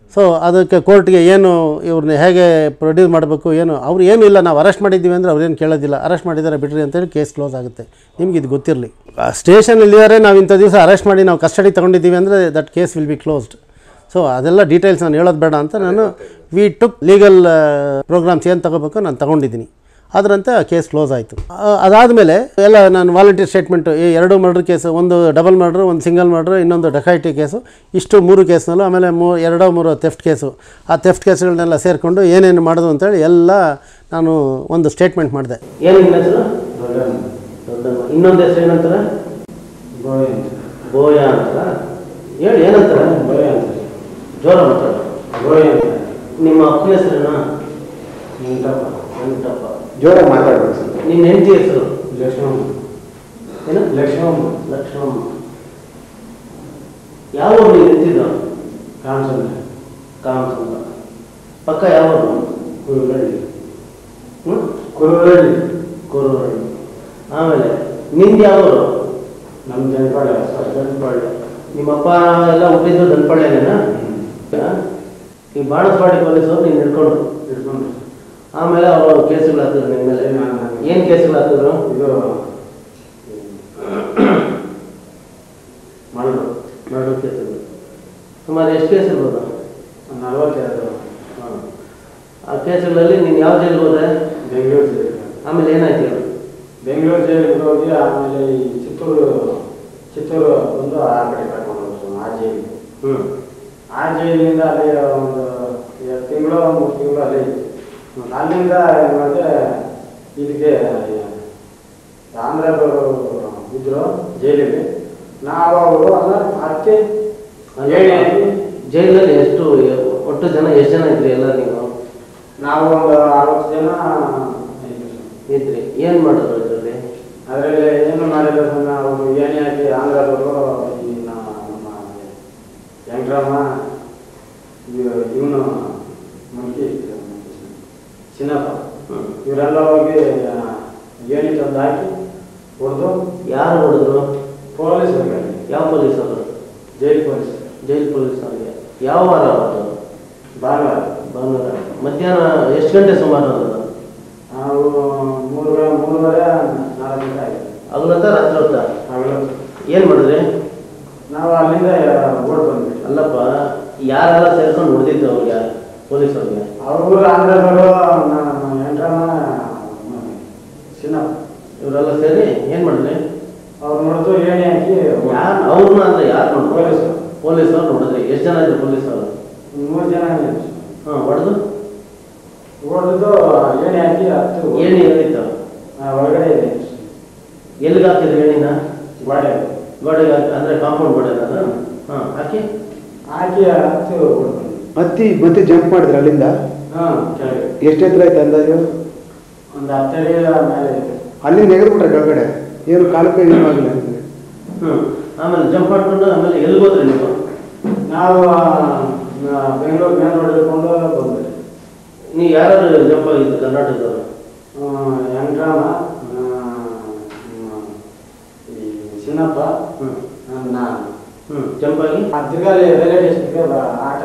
so ಅದಕ್ಕೆ ಕೋರ್ಟ್ಗೆ ಏನು ಇವ್ರನ್ನ ಹೇಗೆ ಪ್ರೊಡ್ಯೂಸ್ ಮಾಡಬೇಕು ಏನು ಅವ್ರು ಏನೂ ಇಲ್ಲ ನಾವು ಅರೆಸ್ಟ್ ಮಾಡಿದ್ದೀವಿ ಅಂದರೆ ಅವ್ರೇನು ಕೇಳೋದಿಲ್ಲ ಅರೆಸ್ಟ್ ಮಾಡಿದ್ದಾರೆ ಬಿಡ್ರಿ ಅಂತೇಳಿ ಕೇಸ್ ಕ್ಲೋಸ್ ಆಗುತ್ತೆ ನಿಮ್ಗೆ ಇದು ಗೊತ್ತಿರಲಿ ಸ್ಟೇಷನಲ್ಲಿದ್ದಾರೆ ನಾವು ಇಂಥ ದಿವಸ ಅರೆಸ್ಟ್ ಮಾಡಿ ನಾವು ಕಸ್ಟಡಿ ತೊಗೊಂಡಿದ್ದೀವಿ ಅಂದರೆ that case will be closed so ಅದೆಲ್ಲ ಡೀಟೇಲ್ಸ್ ನಾನು ಹೇಳೋದು ಬೇಡ ಅಂತ ನಾನು ವಿ ಟುಕ್ ಲೀಗಲ್ ಪ್ರೋಗ್ರಾಮ್ಸ್ ಏನು ತಗೋಬೇಕು ನಾನು ತಗೊಂಡಿದ್ದೀನಿ ಅದರಂತೆ ಆ ಕೇಸ್ ಕ್ಲೋಸ್ ಆಯಿತು ಅದಾದಮೇಲೆ ಎಲ್ಲ ನಾನು ವಾಲಂಟಿಯರ್ ಸ್ಟೇಟ್ಮೆಂಟು ಈ ಎರಡು ಮರ್ಡ್ರ್ ಕೇಸು ಒಂದು ಡಬಲ್ ಮರ್ಡ್ರ್ ಒಂದು ಸಿಂಗಲ್ ಮರ್ಡ್ರ್ ಇನ್ನೊಂದು ಡಕಾಯಿಟಿ ಕೇಸು ಇಷ್ಟು ಮೂರು ಕೇಸ್ನಲ್ಲೂ ಆಮೇಲೆ ಮೂ ಎರಡೋ ಮೂರು ಥೆಫ್ಟ್ ಕೇಸು ಆ ಥೆಫ್ಟ್ ಕೇಸ್ಗಳನ್ನೆಲ್ಲ ಸೇರಿಕೊಂಡು ಏನೇನು ಮಾಡೋದು ಅಂತೇಳಿ ಎಲ್ಲ ನಾನು ಒಂದು ಸ್ಟೇಟ್ಮೆಂಟ್ ಮಾಡಿದೆ ಏನು ನಿಮ್ಮ ಹೆಸರು ಇನ್ನೊಂದು ಹೆಸರು ಏನಂತಾರೆ ಬೋಯ ಅಂತ ಹೇಳಿ ಏನಂತಾರೆ ಬೋಯ ಅಂತ ಜೋರ ಮಾತಾಡ ಬೋಯ ಅಂತ ನಿಮ್ಮ ಅಪ್ಪನ ಹೆಸರೇನಾ ವೆಂಕಟಪ್ಪ ವೆಂಕಟಪ್ಪ ಜೋರಾಗಿ ಮಾತಾಡ್ಬೇಕು ಸ್ವಲ್ಪ. ನಿಮ್ಮ ಹೆಂಡತಿ ಹೆಸರು ಲಕ್ಷ್ಮಮ್ಮ ಏನು ಲಕ್ಷ್ಮಮ್ಮ ಲಕ್ಷ್ಮಮ್ಮ ಯಾವ ಊರು ನೀವು ನಿಂತಿದ್ದು ಕಾಮಸಂದ್ರ ಕಾಮಸಂದ್ರ ಪಕ್ಕ ಯಾವ ಊರು ಕುರುಗಳ್ಳಿ ಹ್ಞೂ ಕುರುಗಳ್ಳಿ ಕುರುಗಳ್ಳಿ ಆಮೇಲೆ ನಿಂದು ಯಾವ ಊರು ನಮ್ಮ ದನಪಾಳ್ಯ ದನಪಾಳ್ಯ ನಿಮ್ಮಪ್ಪ ಎಲ್ಲ ಹುಟ್ಟಿದ್ದು ದನಪಾಳ್ಯನೇನಾ ಈ ಬಾಣಸ್ವಾಡಿ ಪೊಲೀಸರು ನೀನು ಹಿಡ್ಕೊಂಡು ಹಿಡ್ಕೊಂಡು ಆಮೇಲೆ ಅವರು ಕೇಸುಗಳು ಹಾಕಿದ್ರು ನಿಮ್ಮ ಮೇಲೆ ಏನು ಕೇಸುಗಳು ಹಾಕಿದ್ರು ಇದು ಮರಳು ಮರಳು ಕೇಸುಗಳು ಸುಮಾರು ಎಷ್ಟು ಕೇಸ್ ಇರ್ಬೋದು ನಲವತ್ತೆರಡು ಹಾಂ ಆ ಕೇಸುಗಳಲ್ಲಿ ನೀನು ಯಾವ ಜೈಲಿಗೆ ಹೋದೆ ಬೆಂಗಳೂರು ಜೈಲಿಗೆ ಆಮೇಲೆ ಏನಾಯ್ತು ಹೇಳು ಬೆಂಗಳೂರು ಜೈಲಿಗೆ ಹೋಗಿ ಆಮೇಲೆ ಈ ಚಿತ್ತೂರು ಚಿತ್ತೂರು ಬಂದು ಆ ಕಡೆ ಕರ್ಕೊಂಡು ಹೋದ್ರು ಆ ಜೈಲಿಗೆ ಹ್ಞೂ ಆ ಜೈಲಿನಿಂದ ಅಲ್ಲಿ ಒಂದು ಎರಡು ತಿಂಗಳು ಮೂರು ತಿಂಗಳು ಅಲ್ಲೇ ಇತ್ತು ಅಲ್ಲಿಂದ ಏನ್ ಮಾಡಿದೆ ಇದಕ್ಕೆ ಆಂಧ್ರದವರು ಇದ್ರು ಜೈಲಿಗೆ ನಾವು ಅವರು ಅಲ್ಲ ಅದಕ್ಕೆ ಹೇಳಿ ಜೈಲಲ್ಲಿ ಎಷ್ಟು ಒಟ್ಟು ಜನ ಎಷ್ಟು ಜನ ಇದ್ರಿ ಎಲ್ಲ ನೀವು ನಾವು ಒಂದು ಅರವತ್ತು ಜನ ಇದ್ವಿ. ಇದ್ರಿ ಏನು ಮಾಡಿದ್ರು ಇದರಲ್ಲಿ ಅದರಲ್ಲಿ ಏನು ಮಾಡಿದ್ರು ಅಂದ್ರೆ ಅವರು ಏನೇ ಹಾಕಿ ಆಂಧ್ರದವರು ಈ ನಮ್ಮ ನಮ್ಮ ವೆಂಕಟರಾಮ ಇವನು ಮುಲ್ಕಿ ಚಿನ್ನಪ್ಪ ಇವರೆಲ್ಲ ಹೋಗಿ ಆ, ಏಣಿ ತಂದು ಹಾಕಿ ಹೊಡೆದು ಯಾರು ಹೊಡೆದ್ರು ಪೊಲೀಸರಿಗೆ ಯಾವ ಪೊಲೀಸರು ಜೈಲ್ ಪೊಲೀಸ್ ಜೈಲ್ ಪೊಲೀಸರಿಗೆ ಯಾವ ವಾರ ಅವತ್ತು ಭಾನುವಾರ ಭಾನುವಾರ ಮಧ್ಯಾಹ್ನ ಎಷ್ಟು ಗಂಟೆ ಸುಮಾರು ಅದು ನಾವು ಮೂರುವರೆ ಮೂರುವರೆ ನಾಲ್ಕು ಗಂಟೆ ಆಗಿದೆ ಹಗಲತ್ತ ರಾತ್ರಿ ಹೊತ್ತ ಆಗಲೂ ಏನು ಮಾಡಿದ್ರಿ ನಾವು ಅಲ್ಲಿಂದ ಓಡ್ ಬಂದ್ಬಿಟ್ಟು ಅಲ್ಲಪ್ಪ ಯಾರೆಲ್ಲ ಸೇರ್ಕೊಂಡು ಹೊಡೆದಿದ್ದು ಅವ್ರಿಗೆ ಪೊಲೀಸರಿಗೆ ಅವರು ಆಂಧ್ರದವರು ವೆಂಕಟರಾಮ ಚಿನ್ನಪ್ಪ ಇವರೆಲ್ಲ ಸೇರಿ ಏನು ಮಾಡಿದ್ರಿ ಅವ್ರು ನೋಡಿದ್ರು ಏಣಿ ಹಾಕಿ ಯಾರು ಅವ್ರನ್ನ ಅಂದ್ರೆ ಯಾರು ನೋಡಿ ಪೊಲೀಸರು ಪೊಲೀಸರು ನೋಡಿದ್ರಿ ಎಷ್ಟು ಜನ ಇದ್ರು ಪೊಲೀಸರು ಮೂರು ಜನ ಹಾಂ ಹೊಡೆದು ಹೊಡೆದು ಏಣಿ ಹಾಕಿ ಹತ್ತು ಏಣಿ ಎಲ್ಲಿತ್ತು ಆ, ಹೊರಗಡೆ ಇದೆ ಎಲ್ಲಿಗೆ ಹಾಕಿದ್ರಿ ಏಣಿನ ಗೋಡೆ ಗೋಡೆಗೆ ಹಾಕಿ ಅಂದರೆ ಕಾಂಪೌಂಡ್ ಗೋಡೆ ಅದು ಹಾಂ ಹಾಕಿ ಹಾಕಿ ಹತ್ತು ಹೊಡ್ಕೊಂಡು ಹತ್ತಿ ಮತ್ತೆ ಜಂಪ್ ಮಾಡಿದ್ರೆ ಅಲ್ಲಿಂದ ಹಾಂ ಕೆಳಗೆ ಎಷ್ಟು ಎತ್ತರ ಆಯ್ತು ಅಂದಾಜು ಒಂದು ಹತ್ತಡಿ ಮೇಲೆ ಇದೆ ಅಲ್ಲಿಂದ ಎಗೆದ್ಬಿಟ್ರೆ ಕೆಳಗಡೆ ಏನು ಕಾಲಕ್ಕೆ ಏನೂ ಆಗಿಲ್ಲ ನಿಮಗೆ ಹ್ಞೂ ಆಮೇಲೆ ಜಂಪ್ ಮಾಡ್ಕೊಂಡು ಆಮೇಲೆ ಎಲ್ಲಿ ಹೋದ್ರಿ ನೀವು ನಾವು ಆ, ಬೆಂಗಳೂರು ಮೇನ್ ರೋಡ್ ಹಿಡ್ಕೊಂಡು ಬಂದ್ವಿ ನೀವು ಯಾರು ಜಂಪ್ ಆಗಿದ್ದು ಕರ್ನಾಟಕದವರು ವೆಂಕಟರಾಮ ಈ ಚಿನ್ನಪ್ಪ ಹ್ಞೂ ನಾನು ಹ್ಞೂ ಜಂಪ್ ಆಗಿ ಆ ತಿರ್ಗಾಲಿ ರೈಲ್ವೆ ಸ್ಟೇಷನ್ಗೆ ಆಟ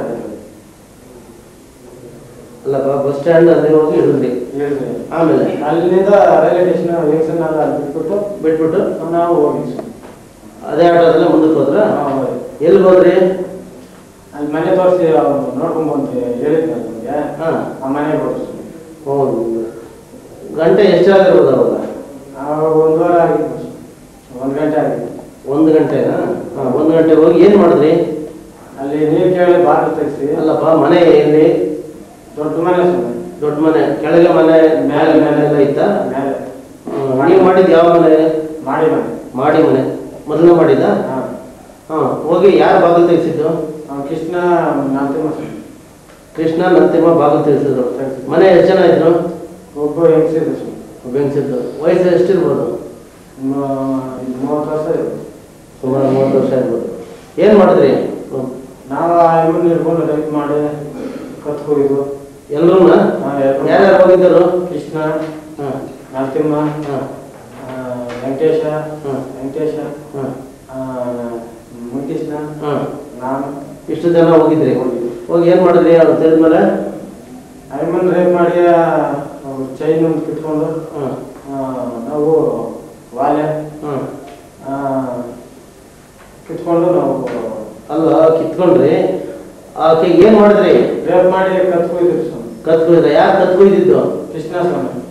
ಅಲ್ಲಪ್ಪ ಬಸ್ ಸ್ಟ್ಯಾಂಡ್ ಅಲ್ಲಿ ಹೋಗಿ ಹಿಡಿದ್ರಿ ಹೇಳಿದ್ರಿ ಆಮೇಲೆ ಅಲ್ಲಿಂದ ರೈಲ್ವೆ ಸ್ಟೇಷನ್ ಜಂಕ್ಷನ್ ಅಲ್ಲಿ ಬಿಟ್ಬಿಟ್ಟು ಬಿಟ್ಬಿಟ್ಟು ನಾವು ಹೋಗಿ ಅದೇ ಆಟೋದಲ್ಲೇ ಮುಂದಕ್ಕೆ ಹೋದ್ರ ನಾವು ಹೋದ್ವಿ. ಎಲ್ಲಿ ಹೋದ್ರಿ ಅಲ್ಲಿ ಮನೆ ತೋರಿಸಿ ನೋಡ್ಕೊಂಡ್ ಬಂದು ಹೇಳಿದ್ನ ನಿಮಗೆ ಹಾಂ ಆ ಮನೆ ತೋರಿಸಿ ಹೌದು ಗಂಟೆ ಎಷ್ಟಾಗಿರ್ಬೋದು ಅವಾಗ ನಾವು ಒಂದೂವರೆ ಆಗಿತ್ತು ಒಂದು ಗಂಟೆ ಆಗಿತ್ತು ಒಂದು ಗಂಟೆನಾ ಹಾಂ ಒಂದು ಗಂಟೆ ಹೋಗಿ ಏನು ಮಾಡಿದ್ರಿ ಅಲ್ಲಿ ನೀರು ಕೇಳಿ ಬಾಗಿಲು ತೆಗಿಸಿ ಅಲ್ಲಪ್ಪ ಮನೆ ಎಲ್ಲಿ ದೊಡ್ಡ ಮನೆ ಸುಮ್ಮನೆ ದೊಡ್ಡ ಮನೆ ಕೆಳಗೆ ಮನೆ ಮೇಲೆ ಮೇಲೆ ಎಲ್ಲ ಇತ್ತಾ ಮೇಲೆ ಹ್ಮ್. ನೀವು ಮಾಡಿದ್ದು ಯಾವ ಮನೆ ಮಾಡಿ ಮನೆ ಮಾಡಿ ಮನೆ ಮೊದಲು ಮಾಡಿದ್ದ ಹಾಂ ಹಾಂ ಹೋಗಿ ಯಾರು ಬಾಗಿಲು ತೆಗೆಸಿದ್ದು ಅವ್ನು ಕೃಷ್ಣ ನಂತಿಮ್ಮ ಕೃಷ್ಣ ನಂತಿಮ್ಮ ಬಾಗಿಲು ತೆಗೆಸಿದ್ರು ಮನೆ ಎಷ್ಟು ಜನ ಇದ್ರು ಒಬ್ಬ ಹೆಂಗಸಿದ್ರು ಸುಮ್ಮನೆ ಬೆಂಗ್ಸಿದ್ದು ವಯಸ್ಸು ಎಷ್ಟಿರ್ಬೋದು ಮೂವತ್ತು ವರ್ಷ ಇತ್ತು. ಸುಮಾರು ಮೂವತ್ತು ವರ್ಷ ಇರ್ಬೋದು ಏನು ಮಾಡಿದ್ರಿ ನಾವು ಆ ಇವ್ರನ್ನ ಹಿಡ್ಕೊಂಡು ರೈಟ್ ಮಾಡಿ ಕತ್ ಹೋಗಿದ್ವು ಎಲ್ಲರೂ ಹಾ, ಎಲ್ರೂ. ಯಾರ್ಯಾರು ಹೋಗಿದ್ದರು ಕೃಷ್ಣ ಹಾಂ ನರಸಿಂಹ ಹಾಂ ಆ, ವೆಂಕಟೇಶ ಹಾಂ ವೆಂಕಟೇಶ ಹಾಂ ಆ, ಮುನಿಕೃಷ್ಣ ಹಾಂ ನಾನು ಇಷ್ಟು ಜನ ಹೋಗಿದ್ರಿ ಹೋಗಿದ್ವಿ ಹೋಗಿ ಏನು ಮಾಡಿದ್ರಿ ಅವ್ರು ತಿಳಿದ್ಮೇಲೆ ಐಮನ್ ರೇಪ್ ಮಾಡಿ ಅವ್ರು ಚೈನ್ ಒಂದು ಕಿತ್ಕೊಂಡು ಹ್ಮ್. ಆ, ನಾವು ವಾಲೆ ಹ್ಮ್. ಆ, ಕಿತ್ಕೊಂಡು ನಾವು ಅಲ್ಲ ಕಿತ್ಕೊಂಡ್ರಿ ಆಕೆ ಏನು ಮಾಡಿದ್ರಿ ರೇಪ್ ಮಾಡಿ ಕತ್ಕೊಯ್ತೀವಿ ಸ್ವಾಮಿ ಕತ್ಕೊಯ್ದ ಯಾರು ಕತ್ಕೊಯ್ದಿದ್ದು ಕೃಷ್ಣ ಸ್ವಾಮಿ